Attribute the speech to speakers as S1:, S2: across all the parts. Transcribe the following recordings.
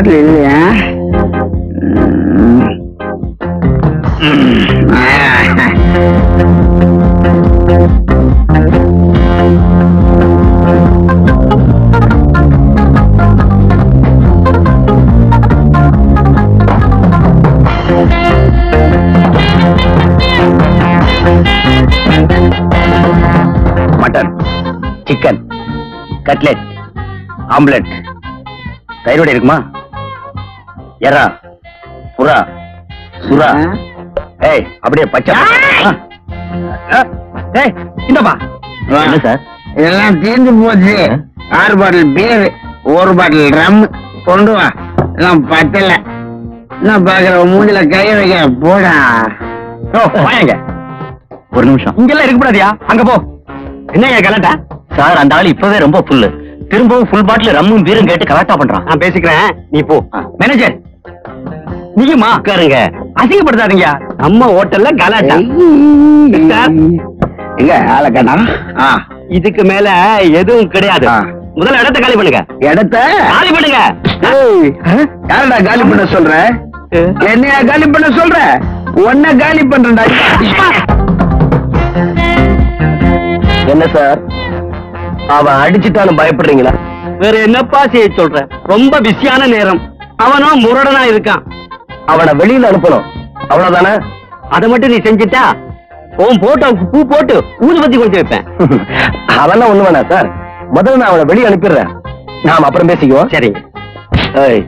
S1: பாட்டில் இல்லையா ம். ம். ஆ.
S2: மட்டன் சிக்கன் கட்லெட் ஆம்லெட் தயிரோட இருக்குமா எறா புறா சுறா ஏய் அப்படியே பச்சை ஆ. ஆ. ஏய் இந்தப்பா என்ன சார்
S1: இதெல்லாம் தீர்ந்து போச்சு ஆறு பாட்டில் பீர் ஒரு பாட்டில் ரம் கொண்டு வா எல்லாம் பத்தல என்ன பாக்குற மூஞ்சில கைய வைக்க போடா
S2: ஓ வாங்க ஒரு நிமிஷம் இங்கெல்லாம் இருக்கக்கூடாதியா அங்க போ என்னங்க கலாட்டா சார் அந்த ஆள் இப்பவே ரொம்ப புல்லு திரும்பவும் ஃபுல் பாட்டில் ரம்மும் பீரும் கேட்டு கலாட்டா பண்றான் நான் பேசிக்கிறேன் நீ போ மேனேஜர் நீயுமா உட்காருங்க அசிங்கப்படுத்தாதீங்க நம்ம ஹோட்டல்ல கலாட்டா சார்.
S1: எங்க ஆளை காணா ஆ
S2: இதுக்கு மேல எதுவும் கிடையாது
S1: ஆ.
S2: முதல்ல இடத்த காலி பண்ணுங்க
S1: இடத்த
S2: காலி பண்ணுங்க
S1: ஏய், யாரடா காலி பண்ண சொல்ற என்னையா காலி பண்ண சொல்ற உன்ன காலி பண்றேன்டா
S2: என்ன சார் அவன் அடிச்சுட்டான்னு பயப்படுறீங்களா வேற என்னப்பா செய்ய சொல்ற ரொம்ப பிஸியான நேரம் அவனும் முரடனா இருக்கான் அவனை வெளியில அனுப்பணும் அவ்வளவுதானே அதை மட்டும் நீ செஞ்சுட்டா உன் போட்டோவுக்கு பூ போட்டு ஊதுபத்தி கொடுத்து வைப்பேன் அதெல்லாம் ஒண்ணு வேணாம் சார் முதல்ல நான் அவனை வெளியே அனுப்பிடுறேன் நாம அப்புறம் பேசிக்குவோம் சரிங்க ஏய்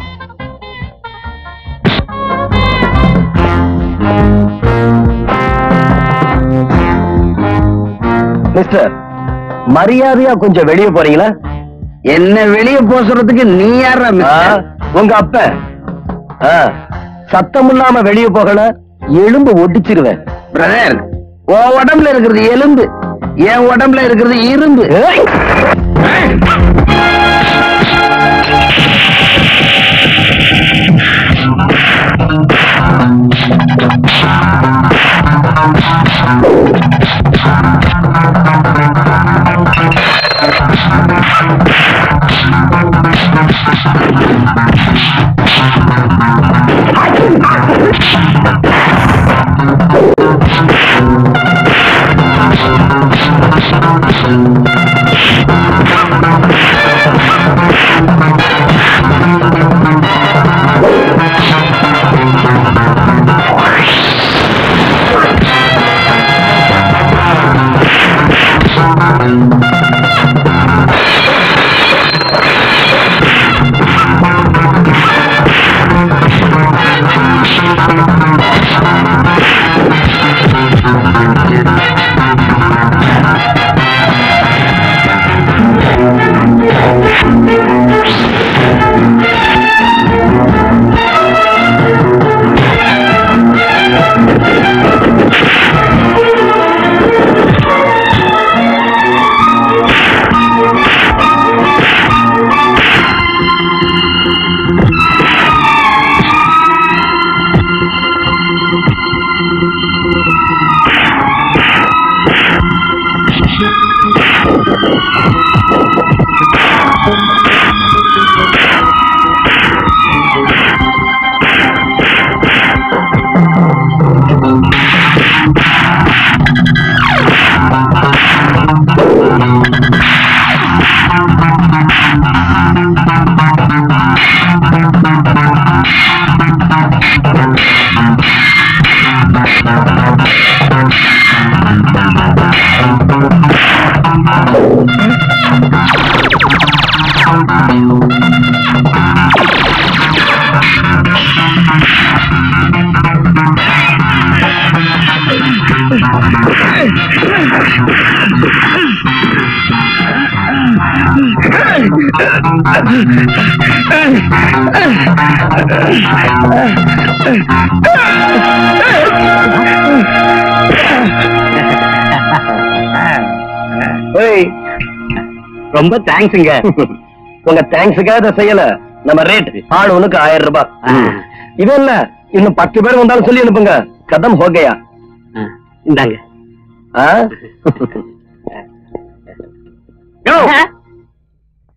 S2: மிஸ்டர் மரியாதையா கொஞ்சம் வெளியே போறீங்களா
S1: என்ன வெளிய போக சொல்றதுக்கு நீ யாரா
S2: ஆ,
S1: மிஸ்டர்?
S2: உங்க அப்ப ஆ, சத்தம் இல்லாம வெளியே போகல எலும்பு ஒடிச்சிருவேன்
S1: பிரதர் உன் உடம்புல இருக்கிறது எலும்பு என் உடம்புல இருக்கிறது இரும்பு
S2: ஏய்! ஏய், ரொம்ப தேங்க்ஸுங்க உங்க தேங்க்ஸுக்காக இதை செய்யல நம்ம ரேட் ஆள் ஒண்ணுக்கு ஆயிரம் ரூபாய் இது என்ன இன்னும் பத்து பேர் வந்தாலும் சொல்லி அனுப்புங்க கதம் ஹோகையா இந்தாங்க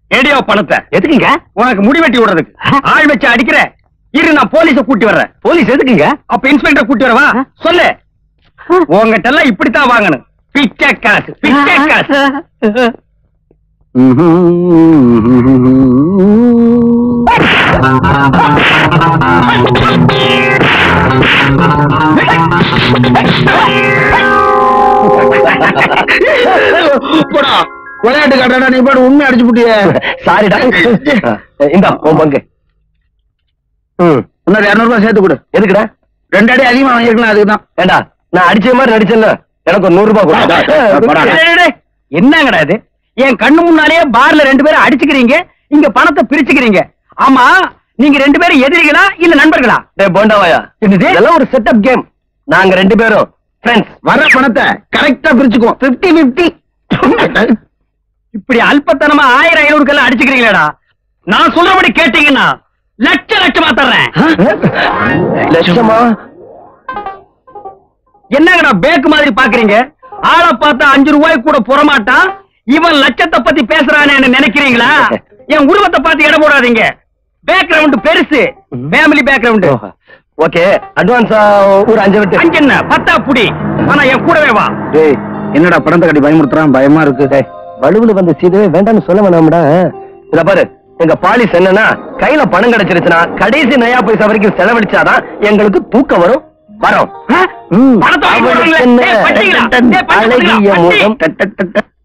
S2: ஏடியோ பணத்தை எதுக்குங்க உனக்கு முடி வெட்டி விடுறதுக்கு ஆள் வச்சு அடிக்கிற இரு நான் போலீஸ கூட்டி வர்றேன் போலீஸ் எதுக்குங்க அப்ப இன்ஸ்பெக்டர் கூட்டி வரவா சொல்லு உங்ககிட்ட எல்லாம் இப்படித்தான் வாங்கணும் பிச்சை காசு பிச்சை காசு
S1: போடா விளையாட்டு காட்டாடா நீ பாடு உண்மை அடிச்சு புட்டிய
S2: சாரிடா இந்த உன் பங்கு ம்
S1: இன்னொரு இருநூறு ரூபாய் சேர்த்து கொடு
S2: எதுக்குடா
S1: ரெண்டு அடி அதிகமா வாங்கிருக்கலாம் அதுக்கு தான்
S2: ஏண்டா நான் அடிச்ச மாதிரி நடிச்சேன்ல எனக்கு ஒரு நூறு ரூபாய் கொடு.
S1: டேய், டேய், போடா.
S2: டேய், டேய், டேய். என்னங்கடா இது என் கண்ணு முன்னாலேயே பார்ல ரெண்டு பேரும் அடிச்சுக்கிறீங்க இங்க பணத்தை பிரிச்சுக்கிறீங்க ஆமா நீங்க ரெண்டு பேரும் எதிரிகளா இல்ல நண்பர்களா டேய் போண்டாவாயா இதெல்லாம் ஒரு செட்டப் கேம் நாங்க ரெண்டு பேரும் ஃப்ரெண்ட்ஸ்
S1: வர பணத்தை கரெக்டா பிரிச்சுக்குவோம் பிப்டி பிப்டி
S2: இப்படி அல்பத்தனமா ஆயிரம் ஐநூறுக்கெல்லாம் அடிச்சுக்கிறீங்களேடா நான் சொல்றபடி கேட்டீங்கன்னா லட்ச லட்சமா தர்றேன்
S1: லட்சமா
S2: என்னங்கடா பேக்கு மாதிரி பாக்குறீங்க ஆளை பார்த்தா அஞ்சு ரூபாய் கூட புறமாட்டான் இவன் லட்சத்தை பத்தி பேசுறானேன்னு நினைக்கிறீங்களா என் உருவத்தை பார்த்து எடை போடாதீங்க பேக்ரவுண்ட் பெருசு ஃபேமிலி பேக்ரவுண்ட் ஓகே அட்வான்ஸா ஒரு அஞ்சு விட்டு அஞ்சு என்ன பத்தா புடி ஆனா என் கூடவே வா
S1: டேய் என்னடா பணத்தை கட்டி பயமுறுத்துறான் பயமா இருக்கு
S2: வலுவுல வந்து சீதவே வேண்டாம்னு சொல்ல வேணாம்டா இத பாரு எங்க பாலிஸ் என்னன்னா கையில பணம் கிடைச்சிருச்சுன்னா கடைசி நயா பைசா வரைக்கும் செலவழிச்சாதான் எங்களுக்கு தூக்கம் வரும் வரோம் பணத்தை வாங்கி போடுறீங்களே. டேய், பட்டிங்களா? டேய், பட்டி
S1: அழகிய
S2: பட்டி.
S1: முகம் டட் டட் டட் டட்.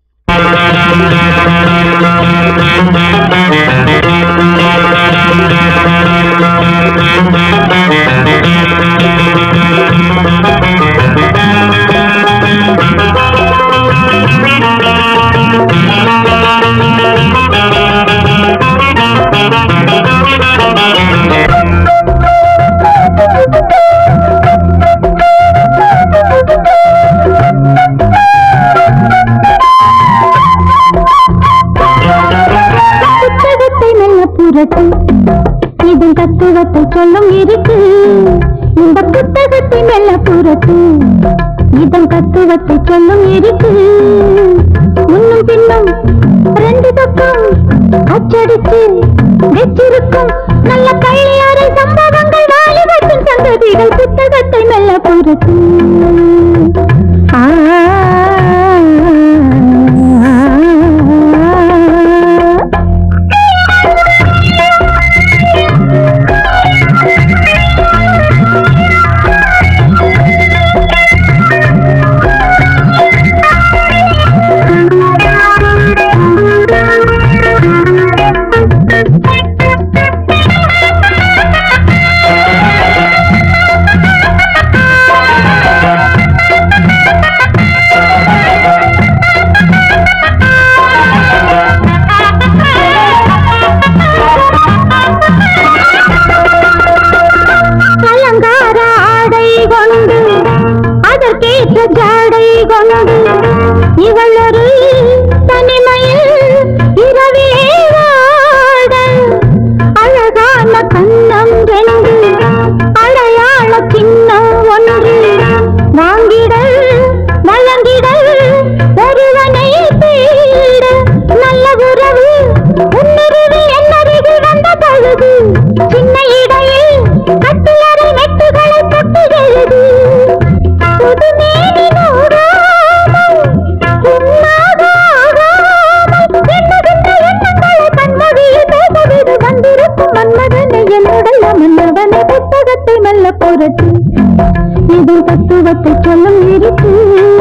S3: புத்தகத்தை நல்ல புரட்டு இதன் தத்துவத்தை சொல்லும் இருக்கு இந்த புத்தகத்தை நல்ல புரட்டு இதன் தத்துவத்தை சொல்லும் இருக்கு முன்னும் பின்னும் ரெண்டு பக்கம் அச்சடித்து வச்சிருக்கும் நல்ல கல்யாண சம்பவங்கள் வாலிபத்தின் சந்ததிகள் புத்தகத்தை நல்ல புரட்டு ஆ அலங்கார ஆடை கொண்டு அதற்கேற்ற ஜாடை கொண்டு இவள் ஒரு தனிமையில் இரவிலே வாட அழகான கண்ணம் ரெண்டு அடையாள சின்னம் ஒன்று வாங்கிடல் வழங்கிடல் ஒருவனை தேட நல்ல உறவு உன்னுருவி என்னருகில் வந்த பொழுது சின்ன இடையில் கட்டியறை மெட்டுகளை தொட்டு எழுது புதுமேனி நூறாமல் உன்னாக ஆகாமல் எண்ணுகின்ற எண்ணங்களை கண்மொழியில் பேசவிடு வந்திருக்கும் மன்மதனை என்னுடைய மன்னவனை புத்தகத்தை மெல்ல புரட்டு இது தத்துவத்தை சொல்லும் இருக்கு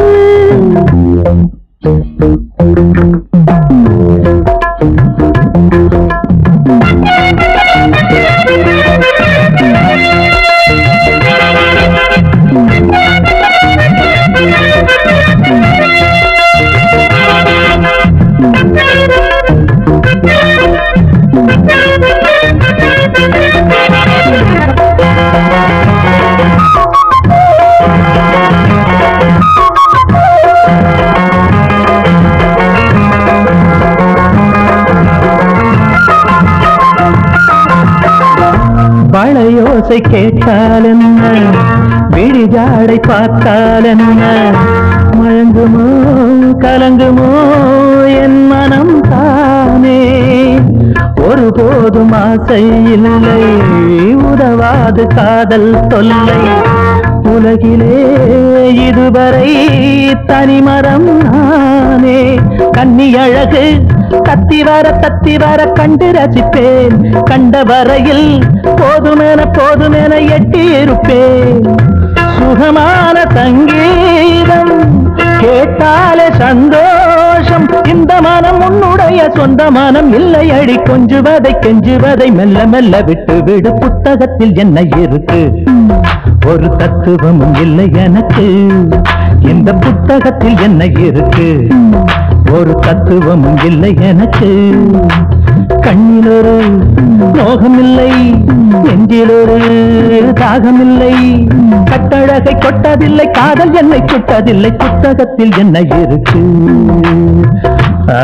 S4: வளையோசை கேட்டால் என்ன விழிஜாடை பார்த்தால் என்ன மயங்குமோ கலங்குமோ என் மனம் தானே ஒருபோதும் ஆசை இல்லை உதவாது காதல் தொல்லை உலகிலே இதுவரை தனிமரம் நானே கன்னி அழகு கத்தி வர தத்தி வர கண்டு ரசிப்பேன் கண்ட வரையில் போதுமென போதுமென எட்டி இருப்பேன் சுகமான சங்கீதம் கேட்டாலே சந்தோஷம் இந்த மனம் உன்னுடைய சொந்த மனம் இல்லை அடி கொஞ்சுவதை கெஞ்சுவதை மெல்ல மெல்ல விட்டு விடு புத்தகத்தில் என்ன இருக்கு ஒரு தத்துவமும் இல்லை எனக்கு இந்த புத்தகத்தில் என்ன இருக்கு ஒரு தத்துவமும் இல்லை எனக்கு கண்ணிலொரு மோகமில்லை நெஞ்சிலொரு தாகமில்லை கட்டழகை கொட்டதில்லை காதல் என்னை சுட்டதில்லை புத்தகத்தில் என்ன இருக்கு ஆ,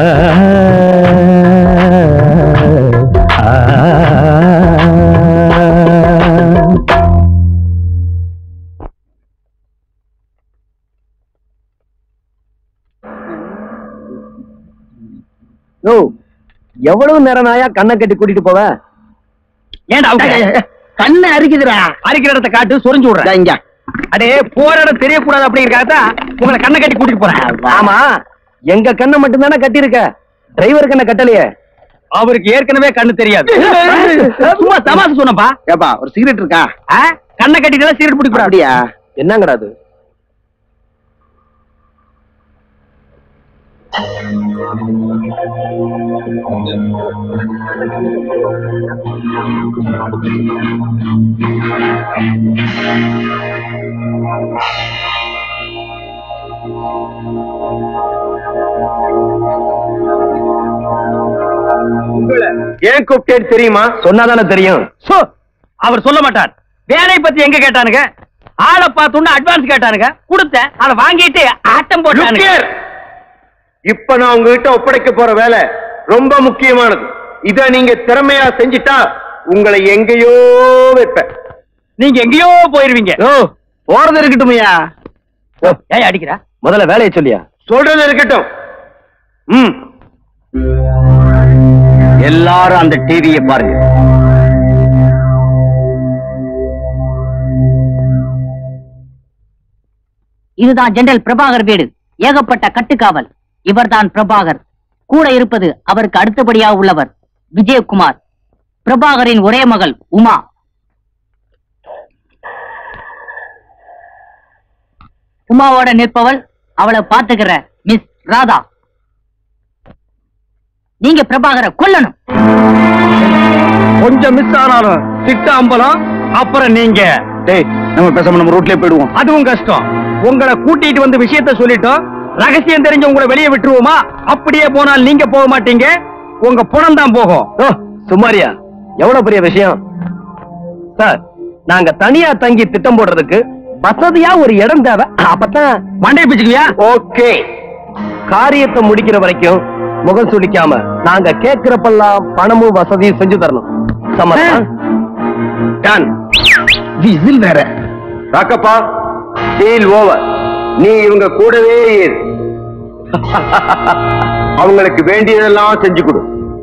S4: ஆ.
S2: யோ எவ்வளவு நேரம் நாயா கண்ணை கட்டி கூட்டிட்டு போவ
S1: ஏன்டா அவுக்க? கண்ணு அரிக்குதுடா
S2: அரிக்கிற இடத்தை காட்டு சொரிஞ்சு விடுறேன்
S1: இதா இங்க
S2: அடே போற இடம் தெரியக்கூடாது அப்படிங்கறத உங்களை கண்ணை கட்டி கூட்டிட்டு போறேன் ஆமா எங்க கண்ணை மட்டும் தானே கட்டி இருக்க டிரைவர் கண்ணை கட்டலையே அவருக்கு ஏற்கனவே கண்ணு தெரியாது சும்மா தமாசு சொன்னப்பா
S1: ஏப்பா ஒரு சிகரெட் இருக்கா
S2: ஆ? கண்ணை கட்டிட்டு சீரட் பிடிக்க
S1: அப்படியா
S2: என்னங்கடா அது ஏன் கூப்பிட்டேன்னு தெரியுமா சொன்னாதானே தெரியும் அவர் சொல்ல மாட்டார் வேலை பத்தி எங்க கேட்டானுங்க ஆளை பார்த்தோன்னு அட்வான்ஸ் கேட்டானுங்க கொடுத்தேன் அதை வாங்கிட்டு ஆட்டம் போட்டானுங்க
S5: இப்ப நான் உங்ககிட்ட ஒப்படைக்க போற வேலை ரொம்ப முக்கியமானது இத நீங்க திறமையா செஞ்சிட்டா உங்களை எங்கேயோ வைப்பேன்
S2: நீங்க எங்கேயோ போயிருவீங்க
S1: ஓ போறது இருக்கட்டுமையா
S2: ஏன் அடிக்கிற முதல்ல வேலையை சொல்லியா
S5: சொல்றது இருக்கட்டும் ம்
S2: எல்லாரும் அந்த டிவியை பாருங்க
S6: இதுதான் ஜெனரல் பிரபாகர் வீடு ஏகப்பட்ட கட்டுக்காவல் இவர்தான் பிரபாகர் கூட இருப்பது அவருக்கு அடுத்தபடியாக உள்ளவர் விஜயகுமார் பிரபாகரின் ஒரே மகள் உமா உமாவோட நிற்பவள் அவளை பாத்துக்கிற மிஸ் ராதா நீங்க பிரபாகரை கொல்லணும்
S2: கொஞ்சம் மிஸ் ஆனாலும் திட்ட அம்பலம் அப்புறம் நீங்க
S1: டேய் நம்ம பேசாம நம்ம ரூட்லயே போயிடுவோம்
S2: அதுவும் கஷ்டம் உங்களை கூட்டிட்டு வந்து விஷயத்த சொல்லிட்டோம் ரகசியம் தெரிஞ்சு உங்களை வெளியே விட்டுருவோமா அப்படியே போனால் நீங்க போக மாட்டீங்க உங்க புணம் தான் போகும் சுமாரியா எவ்வளவு பெரிய விஷயம் சார் நாங்க தனியா தங்கி திட்டம் போடுறதுக்கு வசதியா ஒரு இடம் தேவை அப்பதான் மண்டை பிச்சுக்குவியா ஓகே காரியத்தை முடிக்கிற வரைக்கும் முகம் சுளிக்காம நாங்க கேட்கிறப்பெல்லாம் பணமும் வசதியும் செஞ்சு தரணும் சம்மதம்
S5: டன்
S1: விசில் வேற
S5: ராக்கப்பா டீல் ஓவர் நீ இவங்க கூடவே இரு அவங்களுக்கு வேண்டியதெல்லாம் செஞ்சு கொடு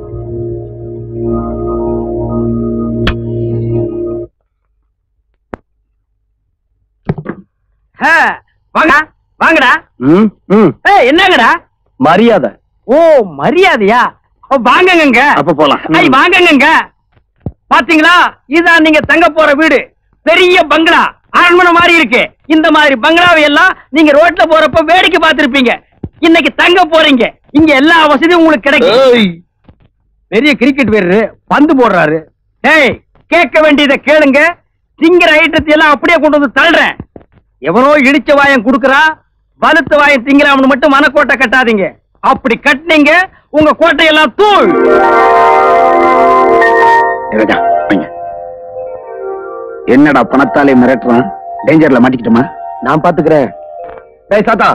S2: வாங்க வாங்கடா
S1: ம் ம்
S2: ஏய் என்னங்கடா மரியாதை ஓ மரியாதையா ஓ, வாங்கங்க
S1: அப்ப போலாம்
S2: ஐய் வாங்கங்க பாத்தீங்களா இதான் நீங்க தங்க போற வீடு பெரிய பங்களா அரண்மனை மாதிரி இருக்கு இந்த மாதிரி பங்களாவை எல்லாம் நீங்க ரோட்ல போறப்ப வேடிக்கை பார்த்திருப்பீங்க இன்னைக்கு தங்க போறீங்க இங்க எல்லா வசதியும் உங்களுக்கு கிடைக்கும்
S1: ஏய்
S2: பெரிய கிரிக்கெட் வீரரு பந்து போடுறாரு டேய் கேட்க வேண்டியதை கேளுங்க திங்கிற ஐட்டத்தை எல்லாம் அப்படியே கொண்டு வந்து தள்ளுறேன் எவனோ இடிச்ச வாயம் குடுக்கறா வலுத்த வாயம் திங்கிறான்னு மட்டும் மனக்கோட்டை கட்டாதீங்க அப்படி கட்டினீங்க உங்க கோட்டையெல்லாம் தூள்
S1: ராஜா வைங்க என்னடா பணத்தாலே மிரட்டுறான் டேஞ்சர்ல மாட்டிக்கிட்டோமா
S2: நான் பாத்துக்கிறேன் டேய் சாத்தா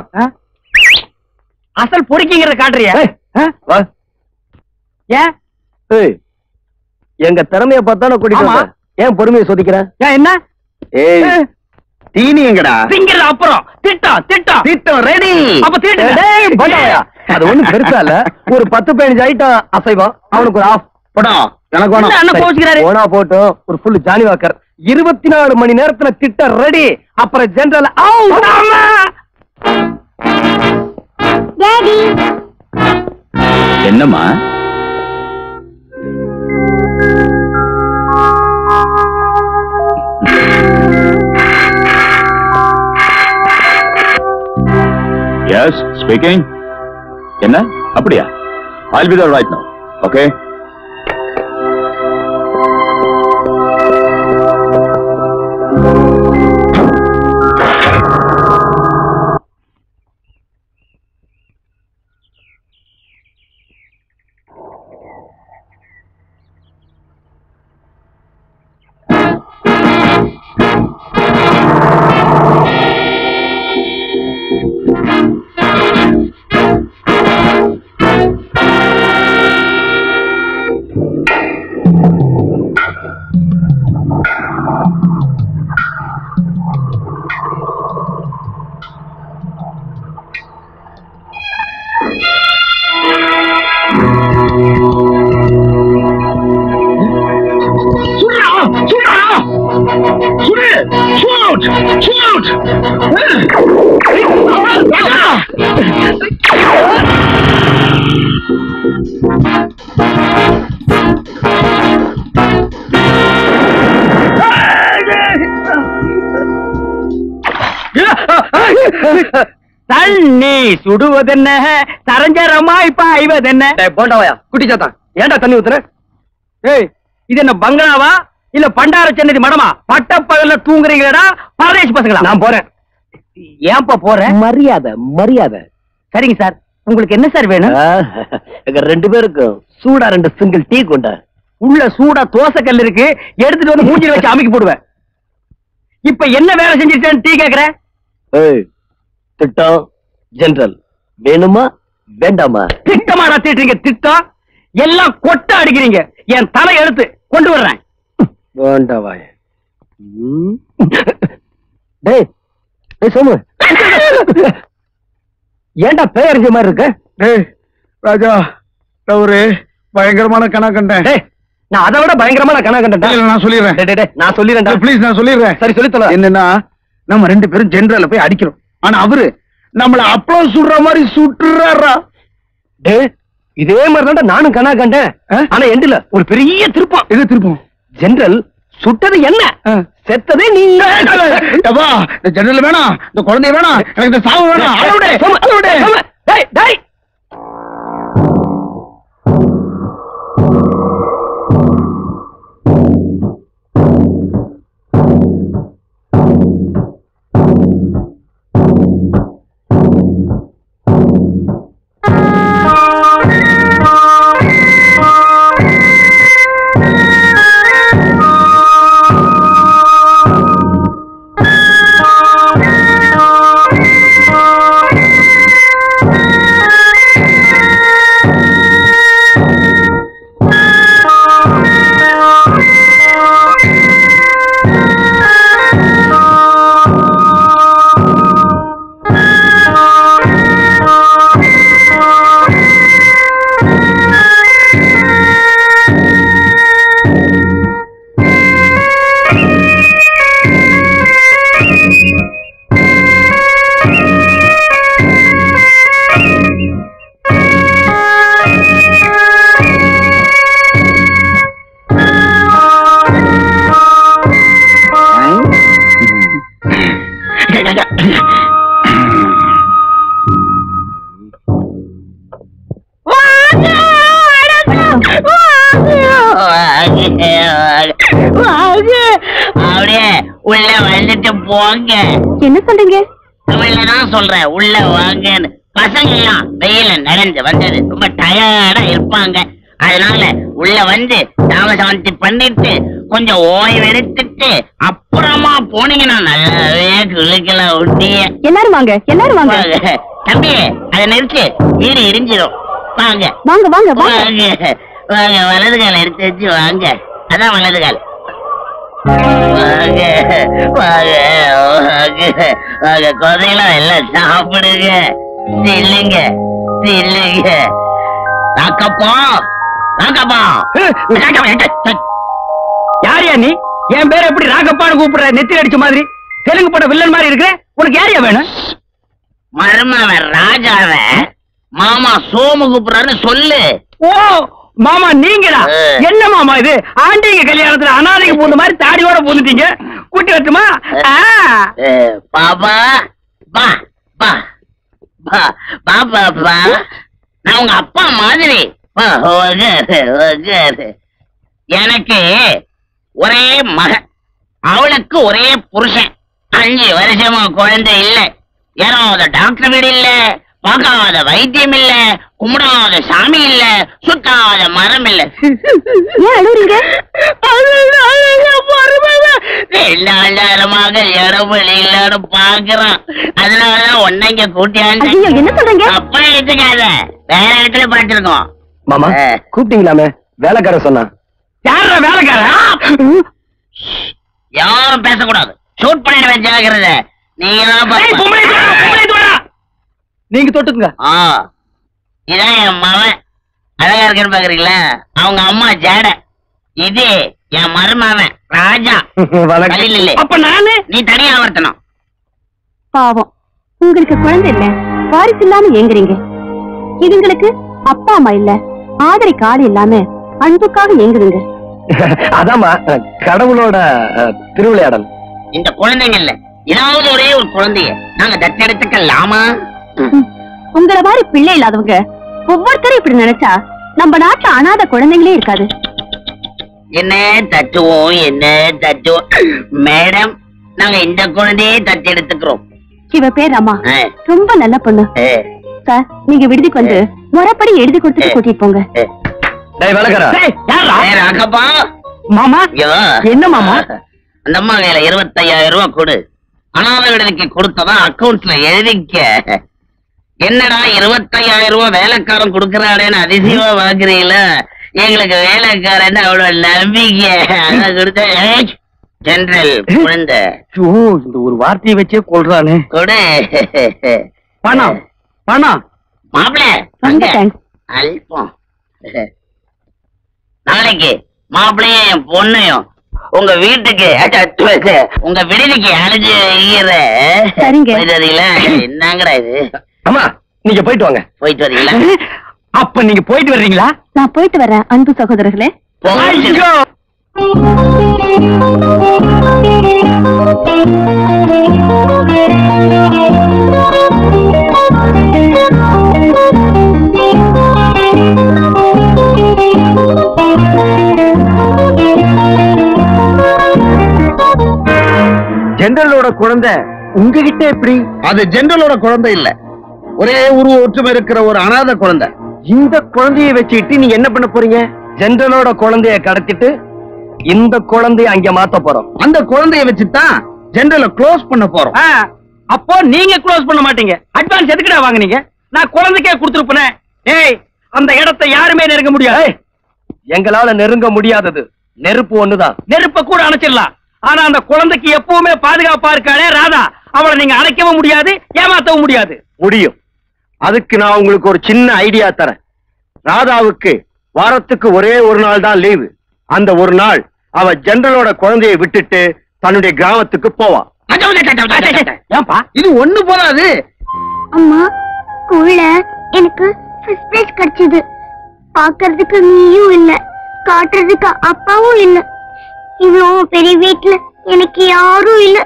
S2: அசல் பொறுக்கிங்கிறத காட்டுறியா ஆ? ஏன்
S5: ஏய், எங்க திறமைய பார்த்தானே கூட்டிட்டு
S2: ஆமா.
S5: வந்தேன். ஏன் பொறுமையை சொதிக்கிறேன்
S2: ஏன் என்ன
S5: ஏய்
S2: ஏய்.
S1: தீனி எங்கடா
S2: திங்கிறது அப்புறம் திட்டம் திட்டம்
S1: திட்டம் ரெடி
S2: அப்ப தீட்டுங்க.
S4: டேய், போடாயா. அது ஒண்ணும் பெருசா இல்ல ஒரு பத்து பதினஞ்சு ஐட்டம் அசைவம் அவனுக்கு ஒரு ஆஃப்
S1: படம் எனக்கு வேணும்
S2: என்ன அண்ணன் கோச்சுக்கிறாரு
S4: போனா போட்டும் ஒரு ஃபுல் ஜானி வாக்கர் இருபத்தி நாலு மணி நேரத்துல திட்டம் ரெடி அப்புறம் ஜெனரல்
S3: டாடி
S1: என்னம்மா
S7: எஸ் ஸ்பீக்கிங் என்ன அப்படியா I'll be there right now okay
S2: தண்ணி சுடுவதென்ன சரஞ்சரமாய் பாய்வதென்ன
S4: போண்டாவாயா குட்டி சாத்தான் ஏன்டா தண்ணி ஊத்துற
S2: ஏய் இது என்ன பங்களாவா இல்ல பண்டார சென்னதி மடமா பட்ட பகல்ல தூங்குறீங்களா பரதேசி பசங்களா
S4: நான் போறேன்
S2: ஏன்பா போற
S4: மரியாதை மரியாதை
S2: சரிங்க சார் உங்களுக்கு என்ன சார் வேணும்
S4: எங்க ரெண்டு பேருக்கும் சூடா ரெண்டு சிங்கிள் டீ கொண்ட
S2: உள்ள சூடா தோசை கல் இருக்கு எடுத்துட்டு வந்து மூஞ்சில வச்சு அமைக்கி போடுவேன் இப்ப என்ன வேலை செஞ்சிருக்கேன்னு டீ கேக்குற
S4: ஏய் திட்டம் ஜெனரல் வேணுமா வேண்டாமா
S2: திட்டமா தீட்டுறீங்க திட்டம் எல்லாம் கொட்ட அடிக்கிறீங்க என் தலை எழுத்து கொண்டு வர்றேன்
S4: வேண்டாவாய டேய் டேய் சோமு ஏன்டா பேரஞ்ச மாதிரி இருக்க
S1: டேய் ராஜா ஒரு பயங்கரமான கணக்கு கண்டேன்
S4: டேய் நான் அதை விட பயங்கரமான கணக்கு கண்டேன்டா.
S1: இல்ல, நான் சொல்லிடுறேன்.
S4: டேய், டேய், டேய், நான் சொல்லிடுறேன்டா
S1: ப்ளீஸ் நான் சொல்லிடுறேன்
S4: சரி சொல்லி தொலை
S1: என்னன்னா நம்ம ரெண்டு பேரும் ஜெனரல்ல போய் அடிக்கிறோம் ஆனா அவரு நம்மள அப்பளம் சுடுற மாதிரி சுட்டுறாரா
S4: டேய் இதே மாதிரி நானும் கணா கண்டேன்
S1: ஆ?
S4: ஆனா எண்டுல ஒரு பெரிய திருப்பம்
S1: எது திருப்பம்
S4: ஜெனரல் சுட்டது என்ன
S1: ஆ.
S4: செத்ததே நீங்க
S1: எப்பா இந்த ஜெனரல் வேணாம் இந்த குழந்தை வேணாம் எனக்கு இந்த சாவு வேணாம் அளவுடே
S4: சோமு,
S1: அளவுடே
S4: சோமு, டேய், டேய்.
S8: அப்படியே உள்ள வந்துட்டு போங்க
S3: என்ன சொல்றீங்க
S8: தமிழ்லதான் சொல்றேன் உள்ள வாங்கன்னு பசங்க எல்லாம் வெயில நடந்து வந்தது ரொம்ப டயர்டா இருப்பாங்க அதனால உள்ள வந்து தாமசாந்தி பண்ணிட்டு கொஞ்சம் ஓய்வு எடுத்துட்டு அப்புறமா போனீங்கன்னா நல்லாவே குளிக்கலாம் ஒட்டிய
S3: எல்லாரும் வாங்க எல்லாரும் வாங்க
S8: தம்பி அதை நிறுத்து வீடு இடிஞ்சிடும் வாங்க
S3: வாங்க வாங்க வாங்க
S8: வாங்க வாங்க வலது கால எடுத்து வச்சு வாங்க அதான் வலது கால் வாங்க வாங்க வாங்க வாங்க குழந்தைங்களா எல்லாம் சாப்பிடுங்க இல்லைங்க இல்லைங்க ராக்கப்பா ராக்கப்பா
S4: யாரியா நீ என் பேர் எப்படி ராகப்பான்னு கூப்பிடுற நெத்தி அடிச்ச மாதிரி தெலுங்கு பட வில்லன் மாதிரி இருக்கிற உனக்கு யாரியா வேணும்
S8: மருமவன் ராஜாவ மாமா சோமு கூப்பிடுறான்னு சொல்லு
S4: ஓ மாமா நீங்களா
S8: ஏ.
S4: என்ன மாமா இது ஆண்டிங்க கல்யாணத்துல அனாதைக்கு பூந்த மாதிரி தாடியோட பூந்துட்டீங்க கூட்டி வரட்டுமா ஆ.
S8: ஏ, பாபா பா பா பா பா பா பா நான் உங்க அப்பா மாதிரி வா, உக்காரு, உக்காரு. எனக்கு ஒரே மக அவளுக்கு ஒரே புருஷன் அஞ்சு வருஷமா குழந்தை இல்ல ஏறாத டாக்டர் வீடு இல்ல பார்க்காத வைத்தியம் இல்ல கும்பிடாத சாமி இல்ல சுத்தாத மரம் இல்ல
S3: ஏன் அழுவுறீங்க
S8: ரெண்டாயிரமாக இடவெளி இல்லன்னு பாக்குறான் அதனாலதான் ஒன்னைங்க கூட்டியாந்து
S3: ஐயோ என்ன சொல்றீங்க
S8: அப்பா எடுத்துக்காத வேற இடத்துல பார்த்திருக்கோம்
S4: மாமா
S8: ஏ.
S4: கூப்பிட்டீங்களாமே வேலைக்காரன் சொன்னா யாரா வேலைக்காரன்
S8: யாரும் பேசக்கூடாது ஷூட் பண்ணிடுவேன் ஜாகிரத நீங்க தான்
S4: ஏய், பொம்பளை தோடா, பொம்பளை தோடா. நீங்க தொட்டுக்குங்க
S8: ஆ இதான் என் மவன் அழகா இருக்குன்னு பாக்குறீங்களா அவங்க அம்மா ஜாட இது என் மருமவன் ராஜா வழியில் இல்லை
S4: அப்ப நானு
S8: நீ தனியா வர்த்தணும்
S3: பாவம் உங்களுக்கு குழந்தை இல்ல வாரிசு இல்லாம ஏங்குறீங்க இதுங்களுக்கு அப்பா அம்மா இல்ல ஆதரிக்கு ஆள் இல்லாம அன்புக்காக ஏங்குதுங்க
S4: அதாம்மா கடவுளோட அஹ், திருவிளையாடல்
S8: இந்த குழந்தைங்கல்ல ஏதாவது ஒரே ஒரு குழந்தைய நாங்க தத்தெடுத்துக்கலாமா
S3: ம். உங்களை மாதிரி பிள்ளை இல்லாதவங்க ஒவ்வொருத்தரும் இப்படி நினைச்சா நம்ம நாட்டுல அனாதை குழந்தைங்களே இருக்காது
S8: என்ன தத்துவோம் என்ன தத்துவோம் மேடம் நாங்க இந்த குழந்தையே தத்தெடுத்துக்கிறோம்
S3: இவ பேர் அம்மா
S8: ஆ,
S3: ரொம்ப நல்ல பொண்ணு
S8: ஆ,
S3: சார் நீங்க விடுதிக்கு வந்து முறைப்படி எழுதி கொடுத்துட்டு கூட்டிட்டு போங்க
S8: ஆ.
S4: டேய் வேலைக்காரா
S8: ஏய், ராகப்பா
S4: மாமா
S8: இங்க வா.
S4: என்ன மாமா?
S8: அந்த அம்மா கையில இருபத்தையாயிரம் ரூபாய் கொடு அனாதை விடுதிக்கு கொடுத்ததா அக்கவுண்ட்ஸ்ல எழுதிக்க என்னடா இருபத்தையாயிரம் ரூபாய் வேலைக்காரன் கொடுக்கறாடேன்னு அதிசயமா பாக்குறீங்கள எங்களுக்கு வேலைக்காரன் அவ்வளவு நம்பிக்கை அதான் கொடுத்த ஏய், ஜெனரல் குழந்தை
S4: ஐயோ, இந்த ஒரு வார்த்தையை வச்சே கொள்றானே
S8: கொடு
S4: பணம் பணம்
S8: மாப்பிள
S3: ரொம்ப தேங்க்ஸ்
S8: அல்பம் நாளைக்கு மாப்பிள்ளையும் என் பொண்ணையும் உங்க வீட்டுக்கு அச்ச, உங்க விடுதிக்கு அழைச்சு வைக்கிறேன்.
S3: சரிங்க.
S8: போயிட்டு வரீங்களா என்னங்கடா இது
S4: அம்மா நீங்க போயிட்டு வாங்க
S8: போயிட்டு வரீங்களா
S4: அப்ப நீங்க போயிட்டு வர்றீங்களா
S3: நான் போயிட்டு வரேன் அன்பு சகோதரர்களே
S8: போயிட்டு
S4: ஐயோ!
S5: ஜெனரலோட குழந்தை உங்ககிட்ட எப்படி அது ஜெனரலோட குழந்தை இல்ல ஒரே உருவ ஒற்றுமை இருக்கிற ஒரு அனாதை குழந்தை
S4: இந்த குழந்தையை வச்சுக்கிட்டு நீங்க என்ன பண்ண போறீங்க ஜென்ரலோட குழந்தைய கடத்திட்டு இந்த குழந்தைய அங்க மாத்த போறோம்
S5: அந்த குழந்தைய வச்சுதான் ஜெனரல க்ளோஸ் பண்ண போறோம்
S4: அப்போ நீங்க க்ளோஸ் பண்ண மாட்டீங்க அட்வான்ஸ் எதுக்குடா வாங்குனீங்க நான் குழந்தைக்கே கொடுத்துருப்பேன் ஏய் அந்த இடத்தை யாருமே நெருங்க முடியாது எங்களால நெருங்க முடியாதது நெருப்பு ஒண்ணுதான் நெருப்ப கூட அணைச்சிடலாம் ஆனா அந்த குழந்தைக்கு எப்பவுமே பாதுகாப்பா இருக்காளே ராதா அவளை நீங்க அணைக்கவும் முடியாது ஏமாத்தவும் முடியாது
S5: முடியும் அதுக்கு நான் உங்களுக்கு ஒரு சின்ன ஐடியா தரேன் ராதாவுக்கு வாரத்துக்கு ஒரே ஒரு நாள் தான் லீவு அந்த ஒரு நாள் அவ ஜெனரலோட குழந்தையை விட்டுட்டு தன்னுடைய கிராமத்துக்கு போவா
S4: ஏன்பா
S5: இது ஒண்ணு போதாது
S3: அம்மா ஸ்கூல்ல எனக்கு ஃபர்ஸ்ட் பிரைஸ் கிடைச்சது பாக்குறதுக்கு நீயும் இல்ல காட்டுறதுக்கு அப்பாவும் இல்ல இவ்வளோ பெரிய வீட்ல எனக்கு யாரும் இல்ல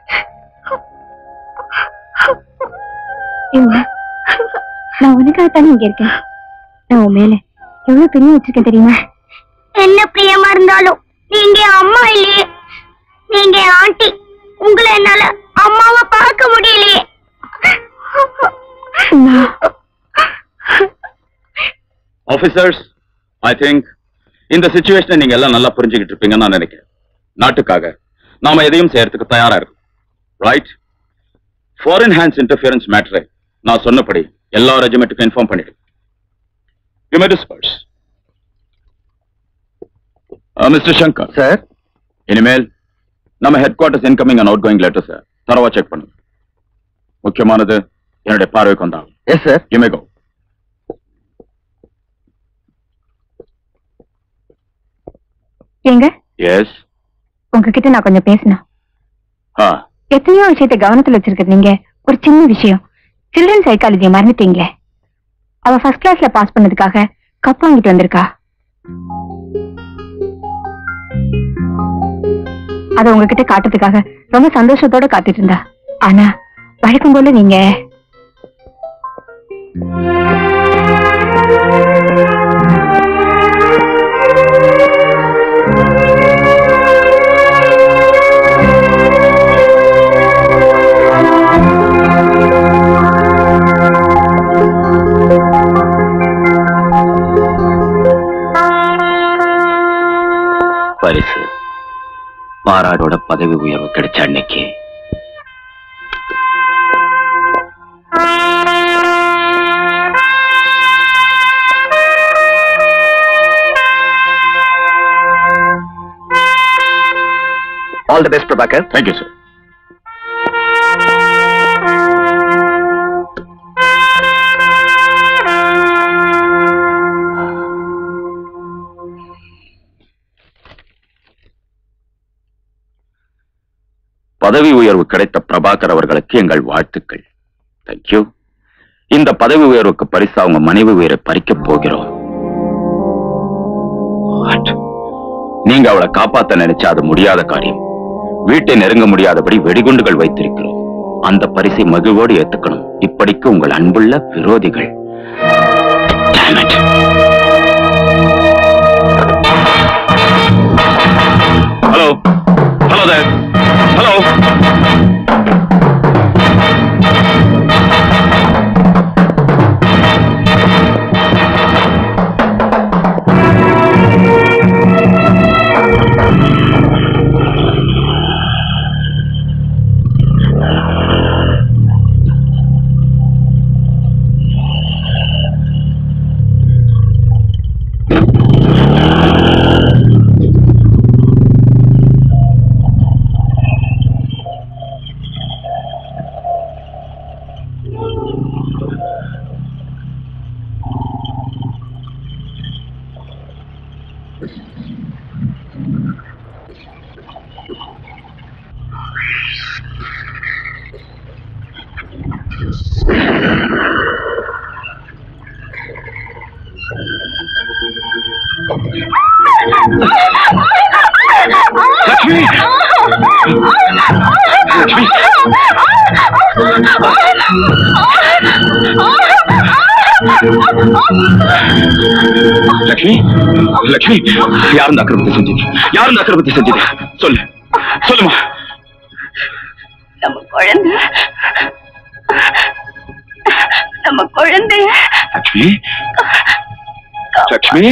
S3: நான் உனக்காக தானே இங்க இருக்கேன் நான் உன் மேல எவ்வளவு பெரிய வச்சிருக்கேன் தெரியுமா என்ன பிரியமா இருந்தாலும் நீங்க அம்மா இல்லையே நீங்க ஆண்டி உங்களை என்னால அம்மாவை பார்க்க முடியலையே
S7: ஆபீசர்ஸ் ஐ திங்க் இந்த சுச்சுவேஷனை நீங்க எல்லாம் நல்லா புரிஞ்சுக்கிட்டு இருப்பீங்கன்னு நான் நினைக்கிறேன் நாட்டுக்காக நாம எதையும் செய்யறதுக்கு தயாரா இருக்கும் ரைட் ஃபாரின் ஹேண்ட்ஸ் இன்டர்ஃபியரன்ஸ் மேட்டரை நான் சொன்னபடி எல்லா ரெஜிமெண்ட்டுக்கும் இன்ஃபார்ம் பண்ணிடு you may disperse mister Shankar
S5: sir
S7: இனிமேல் நம்ம headquarters incoming and outgoing letters தரவா செக் பண்ணுங்க முக்கியமானது என்னுடைய பார்வைக்கு வந்தாகும்
S2: எஸ் சார்
S7: யுமேகோ
S3: ஏங்க
S7: எஸ்
S3: உங்ககிட்ட நான் கொஞ்சம் பேசணும்
S7: ஆ
S3: எத்தனையோ விஷயத்தை கவனத்துல வச்சிருக்கிறது நீங்க ஒரு சின்ன விஷயம் சில்ட்ரன் சைக்காலஜியை மறந்துட்டீங்களே அவ ஃபர்ஸ்ட் கிளாஸ்ல பாஸ் பண்ணதுக்காக கப் வாங்கிட்டு வந்திருக்கா அத உங்ககிட்ட காட்டுறதுக்காக ரொம்ப சந்தோஷத்தோட காத்துட்டு இருந்தா ஆனா வழக்கம் போல நீங்க
S7: பரிசு மாறாடோட பதவி உயர்வு கிடைச்ச அன்னைக்கு
S2: all the best Prabhakar
S7: thank you sir பதவி உயர்வு கிடைத்த பிரபாகர் அவர்களுக்கு எங்கள் வாழ்த்துக்கள் தேங்க்யூ இந்த பதவி உயர்வுக்கு பரிசா அவங்க மனைவி உயிரை பறிக்கப் போகிறோம் What? நீங்க அவளை காப்பாத்த நினைச்சா அது முடியாத காரியம் வீட்டை நெருங்க முடியாதபடி வெடிகுண்டுகள் வைத்திருக்கிறோம் அந்த பரிசை மகிழ்வோடு ஏத்துக்கணும் இப்படிக்கு உங்கள் அன்புள்ள விரோதிகள் Damn it. Hello hello there hello Lakshmi Lakshmi யார் இந்த அக்கிரமத்தை செஞ்சது யார் இந்த அக்கிரமத்தை செஞ்சது சொல்லு சொல்லுமா
S3: நம்ம குழந்தை நம்ம குழந்தைய
S7: லட்சுமி லட்சுமி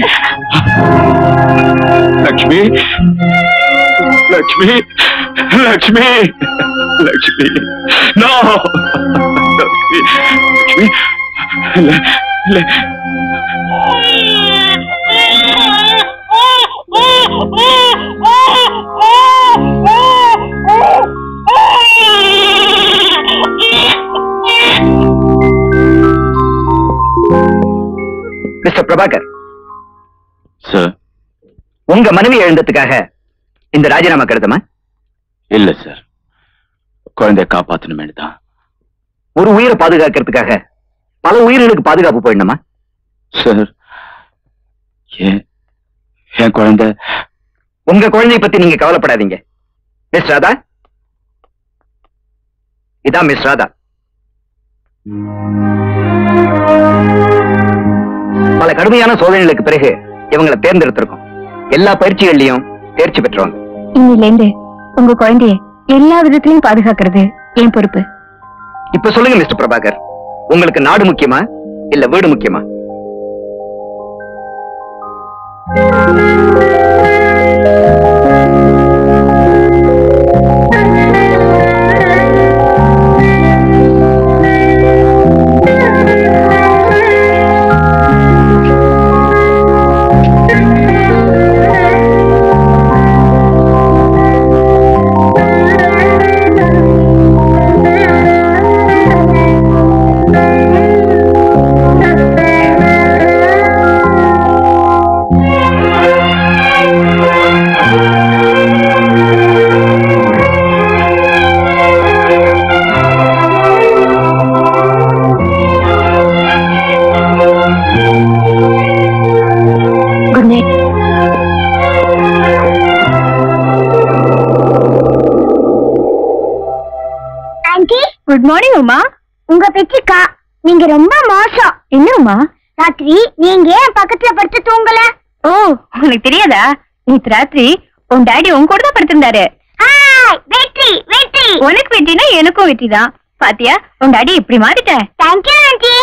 S7: லட்சுமி லட்சுமி லட்சுமி லட்சுமி நோ லட்சுமி லட்சுமி ல- ல-
S2: மிஸ்டர் பிரபாகர்
S7: சார்
S2: உங்க மனைவி எழுந்ததுக்காக இந்த ராஜினாமா கருதுமா
S7: இல்ல சார் குழந்தைய காப்பாத்தணுமே தான்
S2: ஒரு உயிரை பாதுகாக்கிறதுக்காக பல உயிர்களுக்கு பாதுகாப்பு போயிடணுமா
S7: சார் ஏன் என் குழந்தை
S2: உங்க குழந்தைய பத்தி நீங்க கவலைப்படாதீங்க மிஸ் ராதா இதான் மிஸ் ராதா பல கடுமையான சோதனைகளுக்கு பிறகு இவங்களை தேர்ந்தெடுத்திருக்கோம் எல்லா பயிற்சிகள்லயும் தேர்ச்சி பெற்றவங்க
S3: இன்னில இருந்து உங்க குழந்தைய எல்லா விதத்திலையும் பாதுகாக்கிறது என் பொறுப்பு
S2: இப்ப சொல்லுங்க மிஸ்டர் பிரபாகர் உங்களுக்கு நாடு முக்கியமா இல்ல வீடு முக்கியமா
S3: குட் மார்னிங் உமா உங்க பெற்றிக்கா நீங்க ரொம்ப மோசம் என்ன உமா ராத்திரி நீங்க ஏன் பக்கத்துல படுத்து தூங்கல ஓ உனக்கு தெரியாதா நேத்து ராத்திரி உன் டாடி உன் கூட தான் படுத்திருந்தாரு வெற்றி வெற்றி உனக்கு வெற்றினா எனக்கும் வெற்றி தான் பாத்தியா உன் டாடி இப்படி மாறிட்டேன் thank you aunty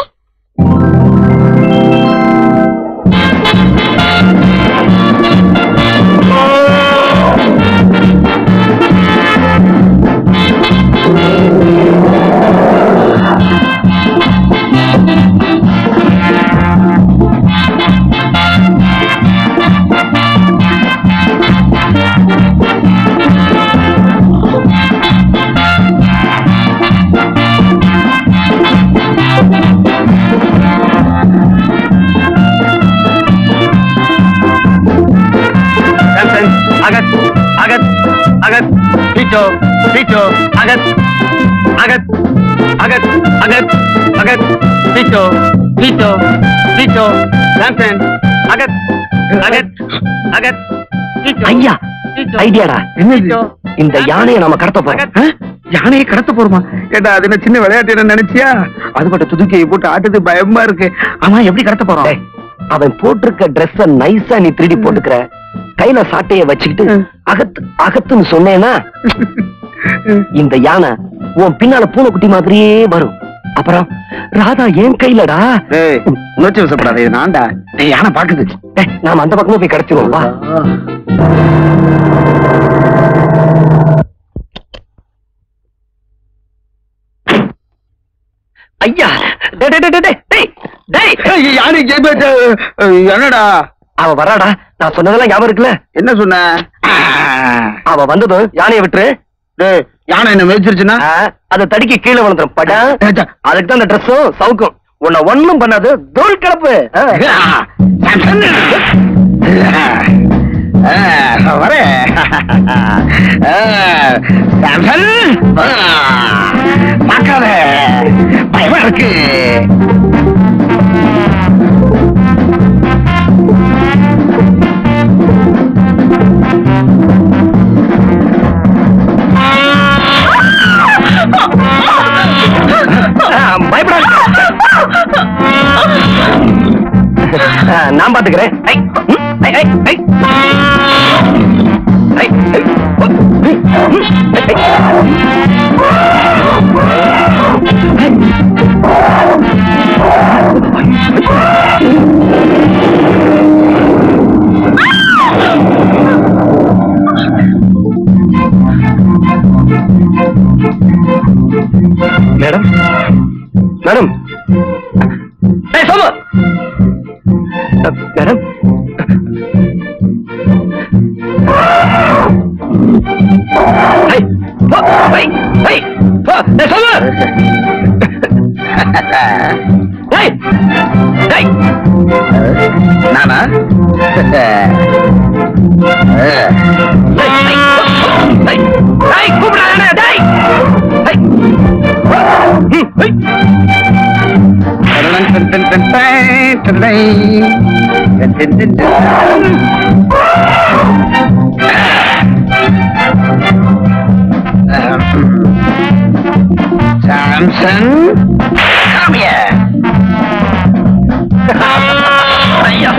S2: Samson, Agat, Agat, Agat, Tito, Tito, Agat, Agat, Agat, Agat, Agat, Tito, Tito, Tito, Samson, Agat, Agat, Agat, Tito. ஐயா ஐடியாடா
S1: என்னது?
S2: இந்த யானையை நாம கடத்த போறோம்
S1: ஆ? யானையை கடத்த போறோமா ஏடா அது என்ன சின்ன விளையாட்டு என்ன நினைச்சியா அது பட்ட துதுக்கியை போட்டு ஆட்டுது பயமா இருக்கு ஆமா எப்படி கடத்த போறோம்
S2: டேய், அவன் போட்டிருக்க ட்ரெஸ்ஸ நைஸா நீ திருடி போட்டுக்கிற கையில சாட்டைய வச்சுக்கிட்டு
S1: ம்.
S2: அகத்து அகத்துன்னு சொன்னேன்னா இந்த யானை உன் பின்னால பூனைக்குட்டி மாதிரியே வரும் அப்புறம் ராதா ஏன் கையிலடா
S1: ஏய், உணர்ச்சி வசப்படாத இது நான்டா ஏய், யானை பாக்குது
S2: டேய், நாம அந்த பக்கமா போய் கிடைச்சிருவோம் வா ஐயா டேய், டேய், டேய், டேய், டேய், டேய்.
S1: யானை ஜெயிப்பேச்ச என்னடா
S2: அவ வராடா நான் சொன்னதெல்லாம் ஞாபகம் இருக்குல்ல
S1: என்ன சொன்ன
S2: அவ வந்ததும் யானையை விட்டுரு
S1: டேய், யானை என்ன மேய்ச்சிருச்சுன்னா
S2: ஆ, அதை தடுக்கி கீழே விழுந்துரும் படா
S1: ஏச்சா.
S2: அதுக்கு தான் அந்த ட்ரெஸ்ஸும் சவுக்கும் உன்னை ஒண்ணும் பண்ணாது தோல் கிளப்பு ஆ.
S1: வரேன் சாம்சன் பார்க்காத பயமா இருக்கு
S2: ஆ, பயப்படாத ஆ, நான் பாத்துக்கிறேன் ஐ, ம், ஐ, ஐ, ஐ. ஐ, ஐ, ஓ, ஐ, ம், ஐ, ஐ. மேடம் மேடம் ஏய், சோமு அ, மேடம் ஏய், போ, ஏய், ஏய், போ, ஏய், சோமு ஏய், ஏய்,
S1: நானா
S2: ஏய், ஏய், ஏய், ஏய், கூப்பிடாதே, டேய். ஏய். ம், ஏய்.
S1: Samson come here. ஐயா.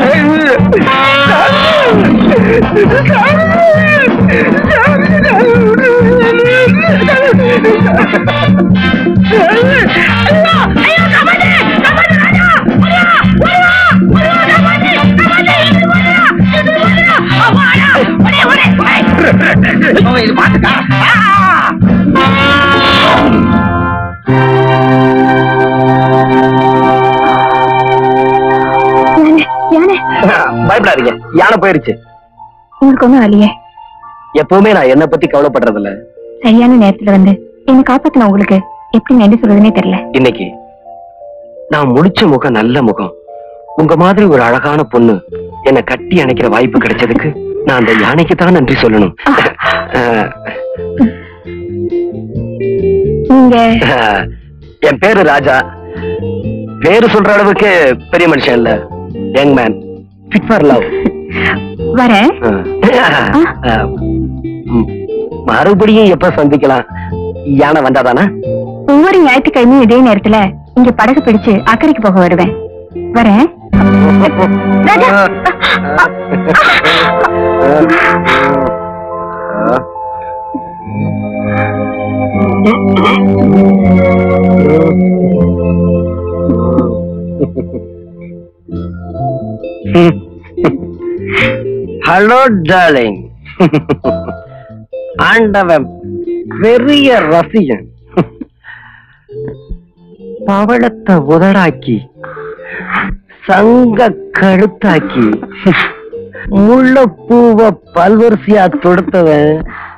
S1: அவன் இது பாத்துக்கா
S3: யானை யானை
S2: பயப்படாதீங்க யானை போயிருச்சு
S3: உங்களுக்கு ஒண்ணும் இல்லையே
S2: எப்பவுமே நான் என்ன பத்தி கவலைப்படுறது இல்ல
S3: சரியான நேரத்துல வந்து என்ன காப்பாத்தின உங்களுக்கு எப்படி நன்றி சொல்றதுனே தெரியல
S2: இன்னைக்கு நான் முடிச்ச முகம் நல்ல முகம் உங்க மாதிரி ஒரு அழகான பொண்ணு என்னை கட்டி அணைக்கிற வாய்ப்பு கிடைச்சதுக்கு நான் அந்த யானைக்கு தான் நன்றி சொல்லணும் அஹ்,
S3: நீங்க
S2: அஹ், என் பேரு ராஜா பேரு சொல்ற அளவுக்கு பெரிய மனுஷன் இல்ல young man fit for love
S3: வரேன்
S2: மறுபடியும் எப்ப சந்திக்கலாம் யானை வந்தாதானா
S3: ஒவ்வொரு ஞாயிற்றுக்கிழமையும் இதே நேரத்துல இங்க படகு பிடிச்சு அக்கறைக்கு போக வருவேன் வரேன் ராஜா
S2: ஹலோ டார்லிங் ஆண்டவன் பெரிய ரசிகன் பவளத்தை உதடாக்கி சங்க கழுத்தாக்கி முள்ளப்பூவ பல்வரிசையா தொடுத்தவன்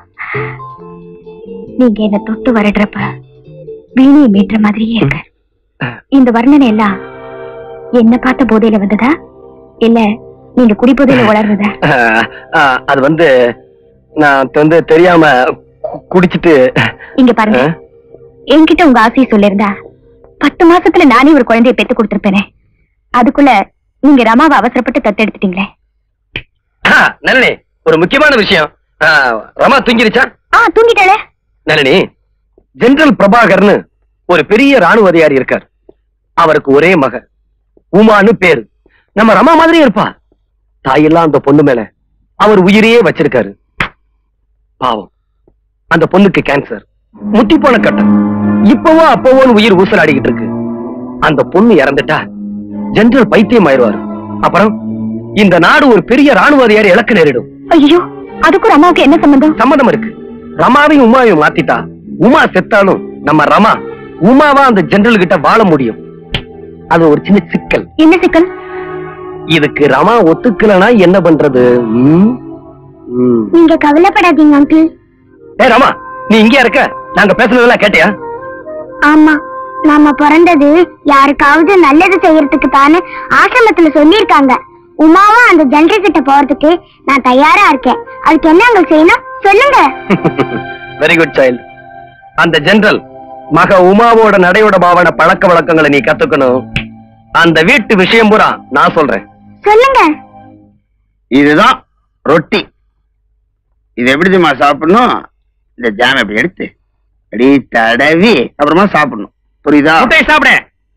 S3: நீங்க என்ன தொட்டு வருடுறப்ப வீணையை மீட்டுற மாதிரியே இருக்கு இந்த வர்ணனை எல்லாம் என்ன பார்த்த போதையில வந்ததா இல்ல நீங்க குடிபோதையில வளர்றதா
S2: அஹ், அஹ், அது வந்து நான் வந்து தெரியாம கு- குடிச்சிட்டு
S3: இங்க பாருங்க
S2: அஹ்,
S3: என்கிட்ட உங்க ஆசையை சொல்லிருந்தா பத்து மாசத்துல நானே ஒரு குழந்தைய பெத்து கொடுத்திருப்பேனே அதுக்குள்ள நீங்க ரமாவை அவசரப்பட்டு தத்தெடுத்துட்டீங்களே
S2: அஹ், நளினி ஒரு முக்கியமான விஷயம் அஹ், ரமா தூங்கிருச்சா
S3: ஆ தூங்கிட்டாளே
S2: நளினி ஜெனரல் பிரபாகர்னு ஒரு பெரிய ராணுவ அதிகாரி இருக்கார் அவருக்கு ஒரே மக உமான்னு பேரு நம்ம ரமா மாதிரியே இருப்பா தாயெல்லாம் அந்த பொண்ணு மேல அவர் உயிரையே வச்சிருக்காரு பாவம் அந்த பொண்ணுக்கு கேன்சர் முத்தி போன கட்டம் இப்பவோ அப்பவோன்னு உயிர் ஊசலாடிக்கிட்டு இருக்கு அந்த பொண்ணு இறந்துட்டா ஜெனரல் பைத்தியம் ஆயிடுவாரு அப்புறம் இந்த நாடு ஒரு பெரிய ராணுவ அதிகாரி இலக்கு நேரிடும்
S3: ஐயோ அதுக்கும் ரமாவுக்கு என்ன சம்பந்தம்
S2: சம்மதம் இருக்கு ரமாவையும் உமாவையும் மாத்திட்டா உமா செத்தாலும் நம்ம ரமா உமாவா அந்த ஜெனரல் கிட்ட வாழ முடியும் அது ஒரு சின்ன சிக்கல்
S3: என்ன சிக்கல்
S2: இதுக்கு ரமா ஒத்துக்கலனா என்ன பண்றது ம்? ம்.
S3: நீங்க கவலைப்படாதீங்க அங்கிள்
S2: ஏய் ரமா நீ இங்கே இருக்க நாங்க பேசுனதெல்லாம் கேட்டியா
S3: ஆமா நாம பிறந்தது யாருக்காவது நல்லது செய்யறதுக்கு தானே ஆசிரமத்துல சொல்லியிருக்காங்க உமாவும் அந்த ஜெனரல் கிட்ட போறதுக்கு நான் தயாரா இருக்கேன் அதுக்கு என்ன அங்க செய்யணும் சொல்லுங்க
S2: வெரி குட் சைல்டு அந்த ஜெனரல் மக உமாவோட நடையோட பாவன பழக்க வழக்கங்களை நீ கத்துக்கணும் அந்த வீட்டு விஷயம் பூரா நான் சொல்றேன்
S3: சொல்லுங்க
S1: இதுதான் ரொட்டி இது எப்படி தெரியுமா சாப்பிடணும் இந்த ஜாம் இப்படி எடுத்து அப்படி தடவி அப்புறமா சாப்பிடணும் புரியுதா
S4: முட்டையை சாப்பிட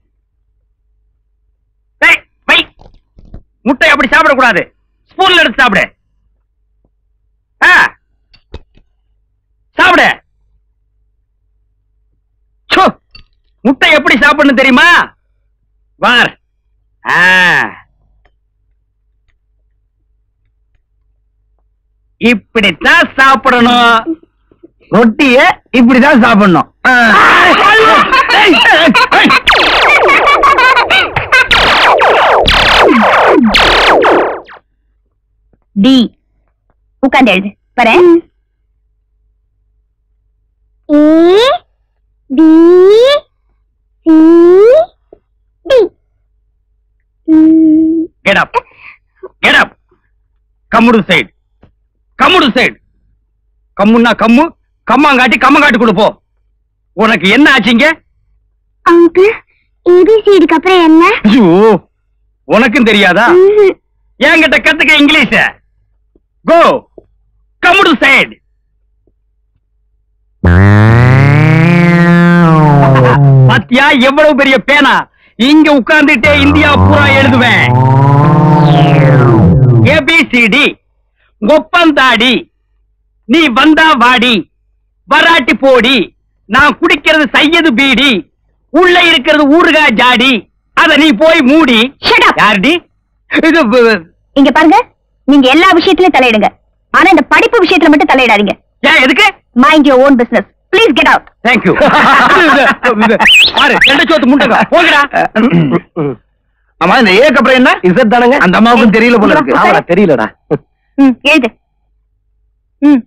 S4: டேய், வை முட்டை அப்படி சாப்பிடக்கூடாது ஸ்பூன்ல எடுத்து சாப்பிடு ஆ. சாப்பிடு சோ, முட்டை எப்படி சாப்பிடணும் தெரியுமா வார் ஆ. இப்படித்தான் சாப்பிடணும்
S1: ரொட்டிய இப்படிதான் சாப்பிடணும் ஆ.
S4: ஏய், ஏய், ஏய்.
S3: டி உட்கார்ந்து எழுது வரேன் ஏ டி சி டி
S4: Get up. Get up. கம்முடு சைடு கம்முடு சைடு கம்முன்னா கம்மு கம்மாங்காட்டி கம்மங்காட்டி கொடுப்போ உனக்கு என்ன ஆச்சுங்க
S3: அங்கிள் ஏபிசிடிக்கு அப்புறம் என்ன
S4: ஐயோ உனக்கும் தெரியாதா
S3: ம்ஹும்.
S4: என்கிட்ட கத்துக்க இங்கிலீஷ கோ கம்முடு சைடு பாத்தியா எவ்வளவு பெரிய பேனா இங்க உட்கார்ந்துட்டே இந்தியா பூரா எழுதுவேன் ஏபிசிடி ஒப்பந்தாடி நீ வந்தா வாடி வராட்டி போடி நான் குடிக்கிறது சையது பீடி உள்ள இருக்கிறது ஊறுகாய் ஜாடி அத நீ போய் மூடி
S3: Shut up.
S4: யாருடி இது ப-
S3: இங்க பாருங்க நீங்க எல்லா விஷயத்திலயும் தலையிடுங்க ஆனா இந்த படிப்பு விஷயத்துல மட்டும் தலையிடாதீங்க
S4: ஏன் எதுக்கு
S3: mind your own business please get out
S4: thank you பாரு எந்த சோத்து முண்டங்க போங்கடா
S1: ஆமா இந்த ஏக்கு அப்புறம் என்ன
S2: இசட் தானங்க
S1: அந்த அம்மாவுக்கும் தெரியல போல இருக்கு
S2: ஆமாடா, தெரியலடா
S3: ம் எழுது ம்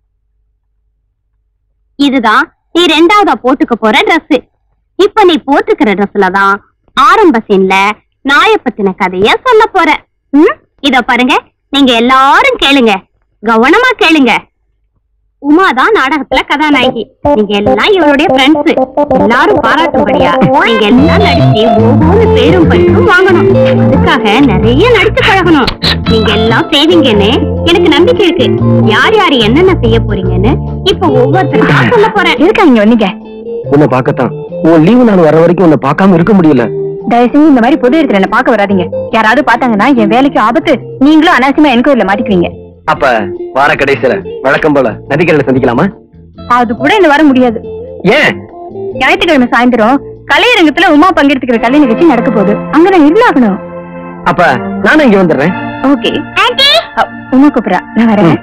S3: இதுதான் நீ ரெண்டாவதா போட்டுக்க போற Dress இப்ப நீ போட்டுக்கிற Dressல தான் ஆரம்ப சீன்ல நாய பத்தின கதைய சொல்ல போற ம் இத பாருங்க நீங்க எல்லாரும் கேளுங்க கவனமா கேளுங்க உமா தான் நாடகத்துல கதாநாயகி நீங்க எல்லாம் இவருடைய ஃப்ரெண்ட்ஸ் எல்லாரும் பாராட்டும்படியா நீங்க எல்லாம் நடிச்சு ஒவ்வொரு பேரும் பரிசும் வாங்கணும் அதுக்காக நிறைய நடிச்சு பழகணும் நீங்க எல்லாம் செய்வீங்கன்னு எனக்கு நம்பிக்கை இருக்கு யார் யார் என்னென்ன செய்ய போறீங்கன்னு இப்ப ஒவ்வொருத்தருக்கா சொல்ல போறேன் இருக்கா இங்க வந்தீங்க
S2: உன்னை பார்க்கத்தான் உன் லீவு நாள் வர வரைக்கும் உன்னை பார்க்காம இருக்க முடியல
S3: தயவு செஞ்சு இந்த மாதிரி பொது இடத்துல என்ன பார்க்க வராதீங்க யாராவது பார்த்தாங்கன்னா என் வேலைக்கு ஆபத்து நீங்களும் அனாவசியமா என்கொயரில மாட்டிக்குவீங்க
S2: அப்ப வார கடைசியில வழக்கம் போல நதிக்கரையில சந்திக்கலாமா
S3: அது கூட இந்த வர முடியாது
S2: ஏன்
S3: ஞாயிற்றுக்கிழமை சாயந்தரம் கலையரங்கத்துல உமா பங்கெடுத்துக்கிற கலை நிகழ்ச்சி நடக்க போகுது அங்க நான் இருந்தாகணும்
S2: அப்ப நானும் இங்க வந்துடுறேன்
S3: ஓகே உமா கூப்பிடா நான் வரேன்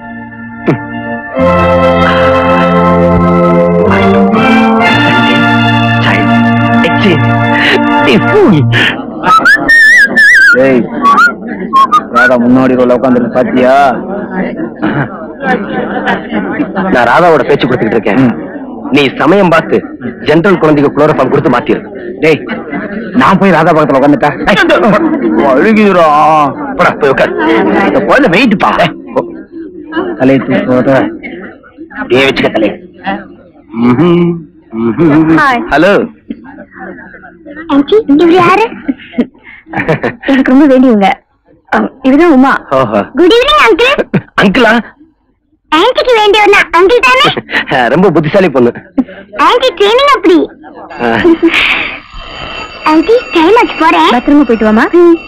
S5: ஏய் ராதா முன்னாடி ரோல உட்காந்துருக்கு பாத்தியா
S2: நான் ராதாவோட பேச்சு கொடுத்துக்கிட்டு இருக்கேன் நீ சமயம் பார்த்து ஜென்ரல் குழந்தைக்கு குளோரோஃபார்ம் கொடுத்து மாத்திரு
S5: டேய் நான் போய் ராதா பக்கத்துல உட்காந்துட்டேன் அழுகிறா
S2: போடா போய் உட்கார்
S5: இந்த குழந்தை வெயிட் பா தலையை தூக்க
S2: அப்படியே வச்சுக்க தலையை
S3: ஹாய்
S2: ஹலோ
S3: ஆன்ட்டி இவர் யாரு எனக்கு ரொம்ப வேண்டியவங்க அஹ், இவர்தான் உமா
S2: ஓஹோ
S3: குட் ஈவினிங் அங்கிள்
S2: அங்கிளா
S3: ஆன்ட்டிக்கு வேண்டியவனா அங்கிள் தானே
S2: ரொம்ப புத்திசாலி பொண்ணு
S3: ஆன்ட்டி ட்ரெயினிங் அப்படி ஆன்ட்டி டைம் ஆச்சு போறேன் பத்திரமா போயிட்டு வாமா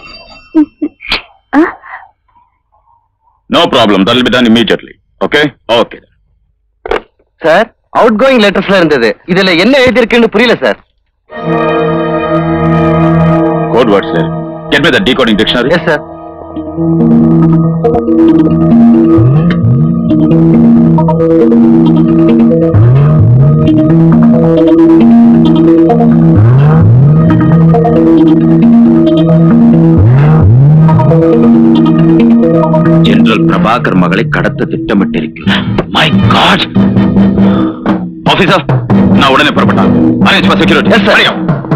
S7: No problem. That will be done immediately. Okay? Okay.
S2: Sir outgoing லெட்டர்ஸ்ல இருந்தது இதுல என்ன எழுதிருக்குன்னு புரியல sir
S7: Code words there. Get me the decoding dictionary.
S2: Yes sir
S7: general Prabhakar மகளை கடத்த திட்டமிட்டிருக்கிறார் மை காட் ஆபீசர் நான் உடனே புறப்பட்டான் arrange for security yes sir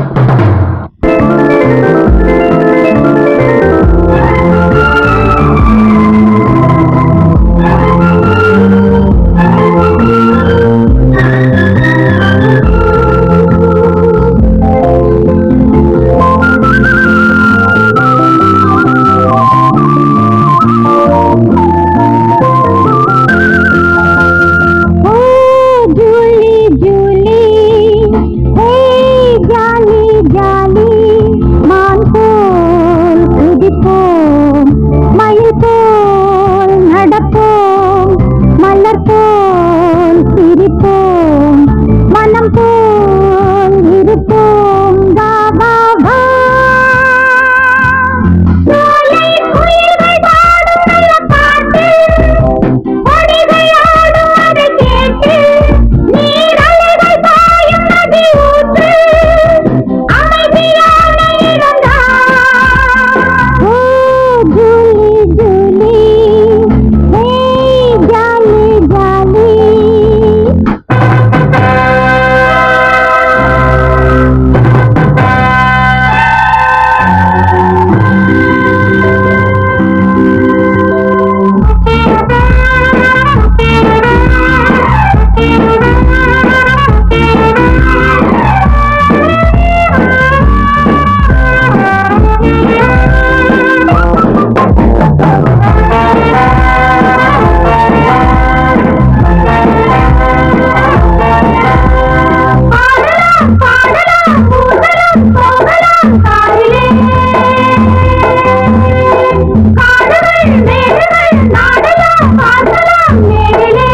S3: Julie Julie hey jolly jolly மான் போல் குதிப்போம் மயில் போல் நடப்போம் மலர் போல் சிரிப்போம் மனம் போல் இருப்போம் வா வா வா சோலை குயில்கள் பாடும் நல்ல பாட்டு கொடிகள் ஆடும் அதை கேட்டு நீரலைகள் பாயும் நதி ஊற்று அமைதியான இடம்தான் oh Julie Julie hey jolly jolly பாடலாம் பாடலாம் பூசலாம் போகலாம் காரிலே காடுகள் மேடுகள் நாடலாம் பார்க்கலாம் நேரிலே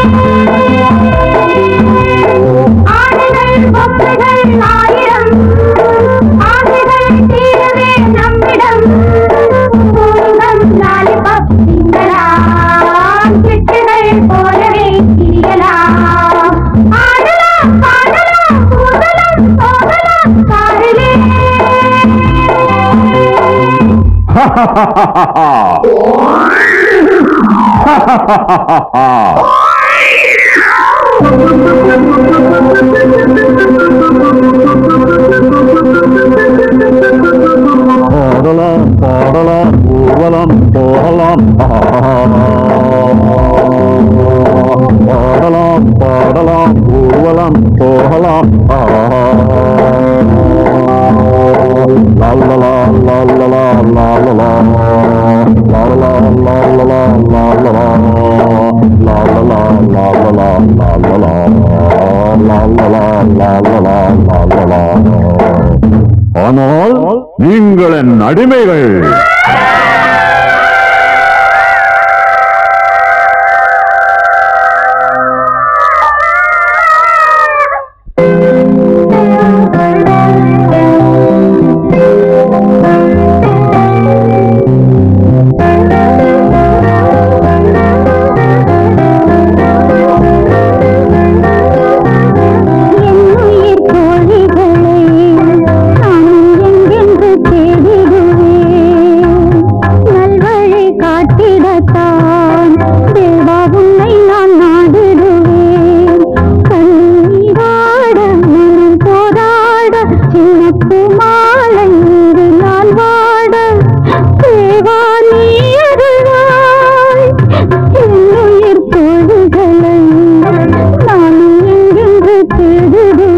S3: ஆடுகள் பொம்மைகள் ஆயிரம் ஆசைகள் தீரவே நம்மிடம் பூங்கம் லாலிபப் திங்கலாம் சிட்டுகள் போலவே திரியலாம் ஆடலாம் பாடலாம் பூசலாம் போகலாம் காரிலே
S5: பாடலாம் பாடலாம் ஊர்வலம் போகலாம் பாடலாம் பாடலாம் ஊர்வலம் போகலாம் லாலலா லாலலா லாலலா லாலலா லாலலா லாலலா லாலலா லாலலா லாலலா லாலலா லாலலா
S9: நீங்கள் என் அடிமைகள்
S3: என்னுயிர் தோழிகளை நானும் எங்கென்று தேடிடுவேன் நல்வழி காட்டிடத்தான் தேவா உன்னை நான் நாடிடுவேன் கண்ணீராட மனம் போராட சின்னப்பு மாலை இன்று நான் வாட தேவா நீ அருள்வாய் என்னுயிர் தோழிகளை நானும் எங்கென்று தேடுவேன்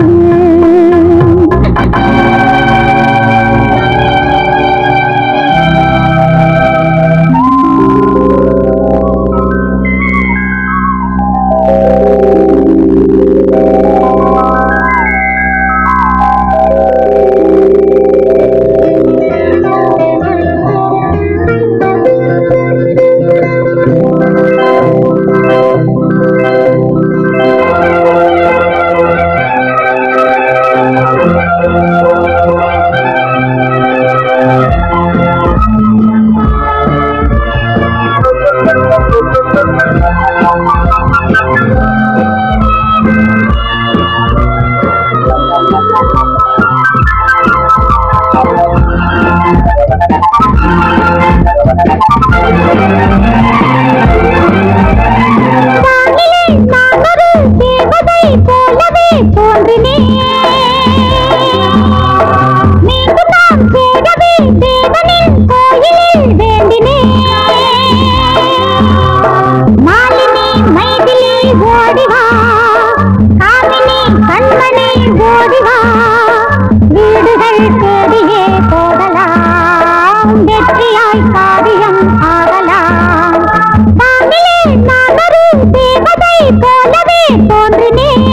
S3: நானொரு தேவதை போலவே தோன்றினேன் மீண்டும் நான் சேரவே தேவனின் கோயிலில் வேண்டினேன் மாலினி மைதிலி ஓடிவா காமினி கண்மணி ஓடிவா வீடுகள் தேடியே போகலாம் வெற்றியாய் காரியம் ஆகலாம் வானிலே நான் ஒரு தேவதை போலவே தோன்றினேன்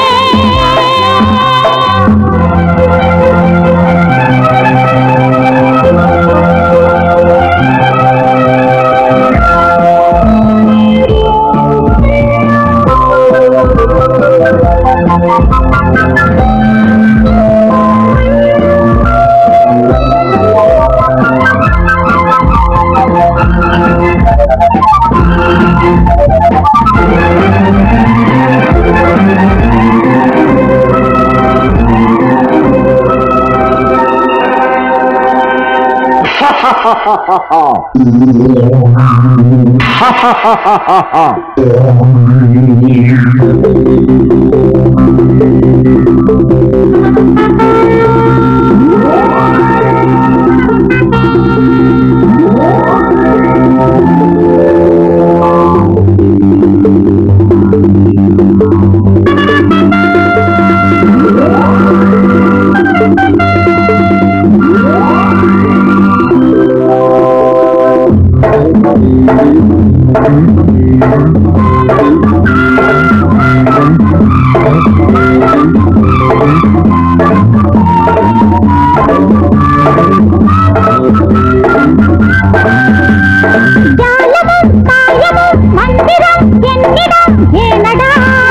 S3: ஜாலமும் காயமும் மந்திரம் என்னிடம் ஏனடா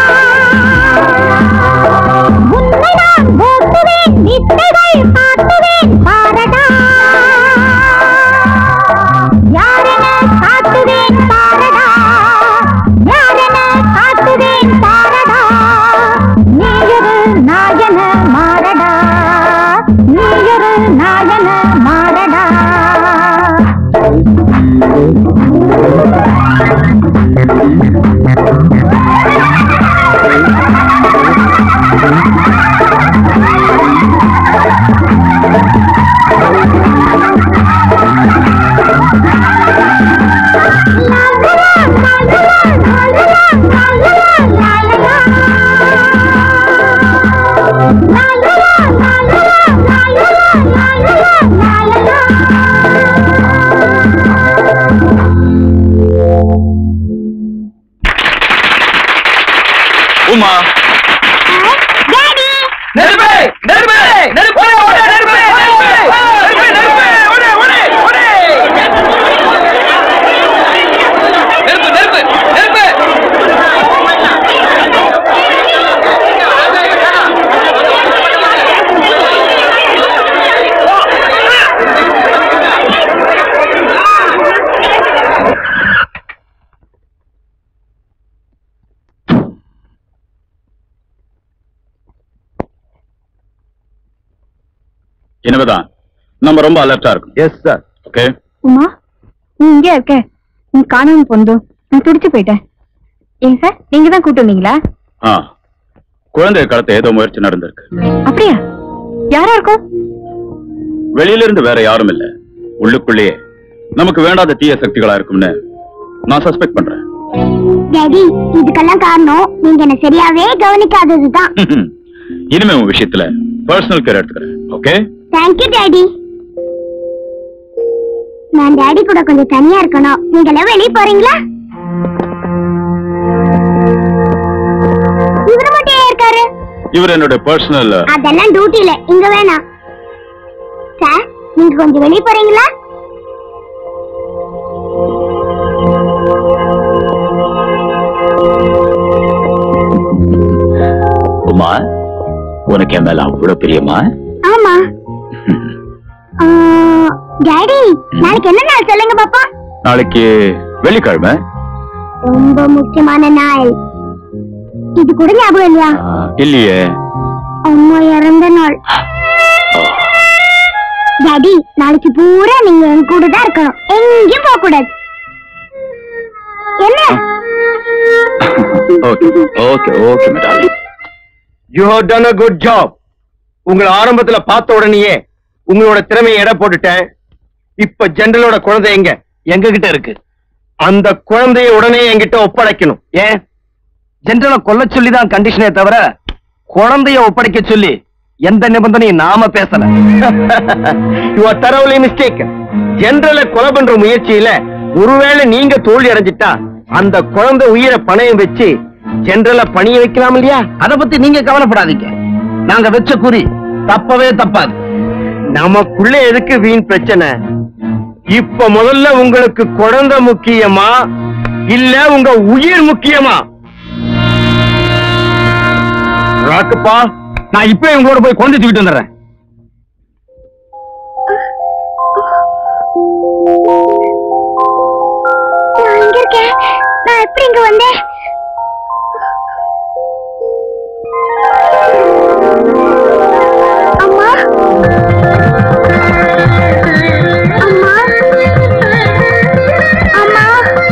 S3: உன்னை நான் ஓட்டுவேன் வித்தைகள் காட்டுவேன் பாரடா யாரென காட்டுவேன் பாரடா யாரென காட்டுவேன் பாரடா நீயொரு நாயன மாறடா நீயொரு நாயன மாறடா
S7: இனிமேதான் நம்ம ரொம்ப அலர்ட்டா இருக்கும்
S5: எஸ் சார்
S7: ஓகே
S3: உமா நீ இங்கே இருக்க நீ காணாம போனதும் நான் துடிச்சு போயிட்டேன் ஏன் சார் நீங்க தான் கூட்டு வந்தீங்களா
S7: ஆ குழந்தைய கடத்த ஏதோ முயற்சி நடந்திருக்கு
S3: அப்படியா யாரா இருக்கும்
S7: வெளியில இருந்து வேற யாரும் இல்ல உள்ளுக்குள்ளேயே நமக்கு வேண்டாத தீய சக்திகளா இருக்கும்னு நான் சஸ்பெக்ட் பண்றேன்
S3: டாடி இதுக்கெல்லாம் காரணம் நீங்க என்ன சரியாவே கவனிக்காததுதான்
S7: இனிமே உன் விஷயத்துல பர்சனல் கேர் எடுத்துக்கிறேன் ஓகே
S3: தேங்க்யூ டாடி நான் டாடி கூட கொஞ்சம் தனியா இருக்கணும் நீங்க எல்லாம் வெளியே போறீங்களா இவரு மட்டும் ஏன் இருக்காரு
S7: இவர் என்னோட பர்சனல்
S3: அதெல்லாம் டியூட்டில இங்க வேணாம் சார் நீங்க கொஞ்சம் வெளியே போறீங்களா
S7: உமா உனக்கு என் மேல அவ்வளவு பிரியமா
S3: ஆமா ஆ, டாடி நாளைக்கு என்ன நாள் சொல்லுங்க பாப்பா
S7: நாளைக்கு வெள்ளிக்கிழமை
S3: ரொம்ப முக்கியமான நாள் இது கூட ஞாபகம் இல்லையா
S7: ஆ, இல்லையே
S3: அம்மா இறந்த நாள் டாடி நாளைக்கு பூரா நீங்க என் கூட தான் இருக்கணும் எங்கேயும் போக கூடாது என்ன
S7: okay okay okay madam
S5: you have done a good job உங்களை ஆரம்பத்துல பார்த்த உடனேயே உங்களோட திறமையை எடை போட்டுட்டேன் இப்ப ஜெனரலோட குழந்தை எங்க
S4: எங்க கிட்ட இருக்கு
S5: அந்த குழந்தைய உடனே என்கிட்ட ஒப்படைக்கணும்
S4: ஏன் ஜென்ரலை கொல்ல சொல்லி தான் கண்டிஷனே தவிர குழந்தைய ஒப்படைக்க சொல்லி எந்த நிபந்தனையும் நாம பேசல
S5: யூ ஆர் தரவுலி மிஸ்டேக் ஜெனரலை கொலை பண்ற முயற்சியில ஒருவேளை நீங்க தோல்வி அடைஞ்சிட்டா அந்த குழந்தை உயிரை பணயம் வச்சு ஜெனரலை பணிய வைக்கலாம் இல்லையா
S4: அத பத்தி நீங்க கவலைப்படாதீங்க நாங்க வச்ச குறி தப்பவே தப்பாது
S5: நமக்குள்ள எதுக்கு வீண் பிரச்சனை இப்ப முதல்ல உங்களுக்கு குழந்தை முக்கியமா இல்ல உங்க உயிர் முக்கியமா ராக்குப்பா
S4: நான் இப்பவே உங்களோட போய் குழந்தை தூக்கிட்டு வந்துடுறேன்
S3: நான் இங்க இருக்கேன் நான் எப்படி இங்க வந்தேன் அம்மா அம்மா அம்மா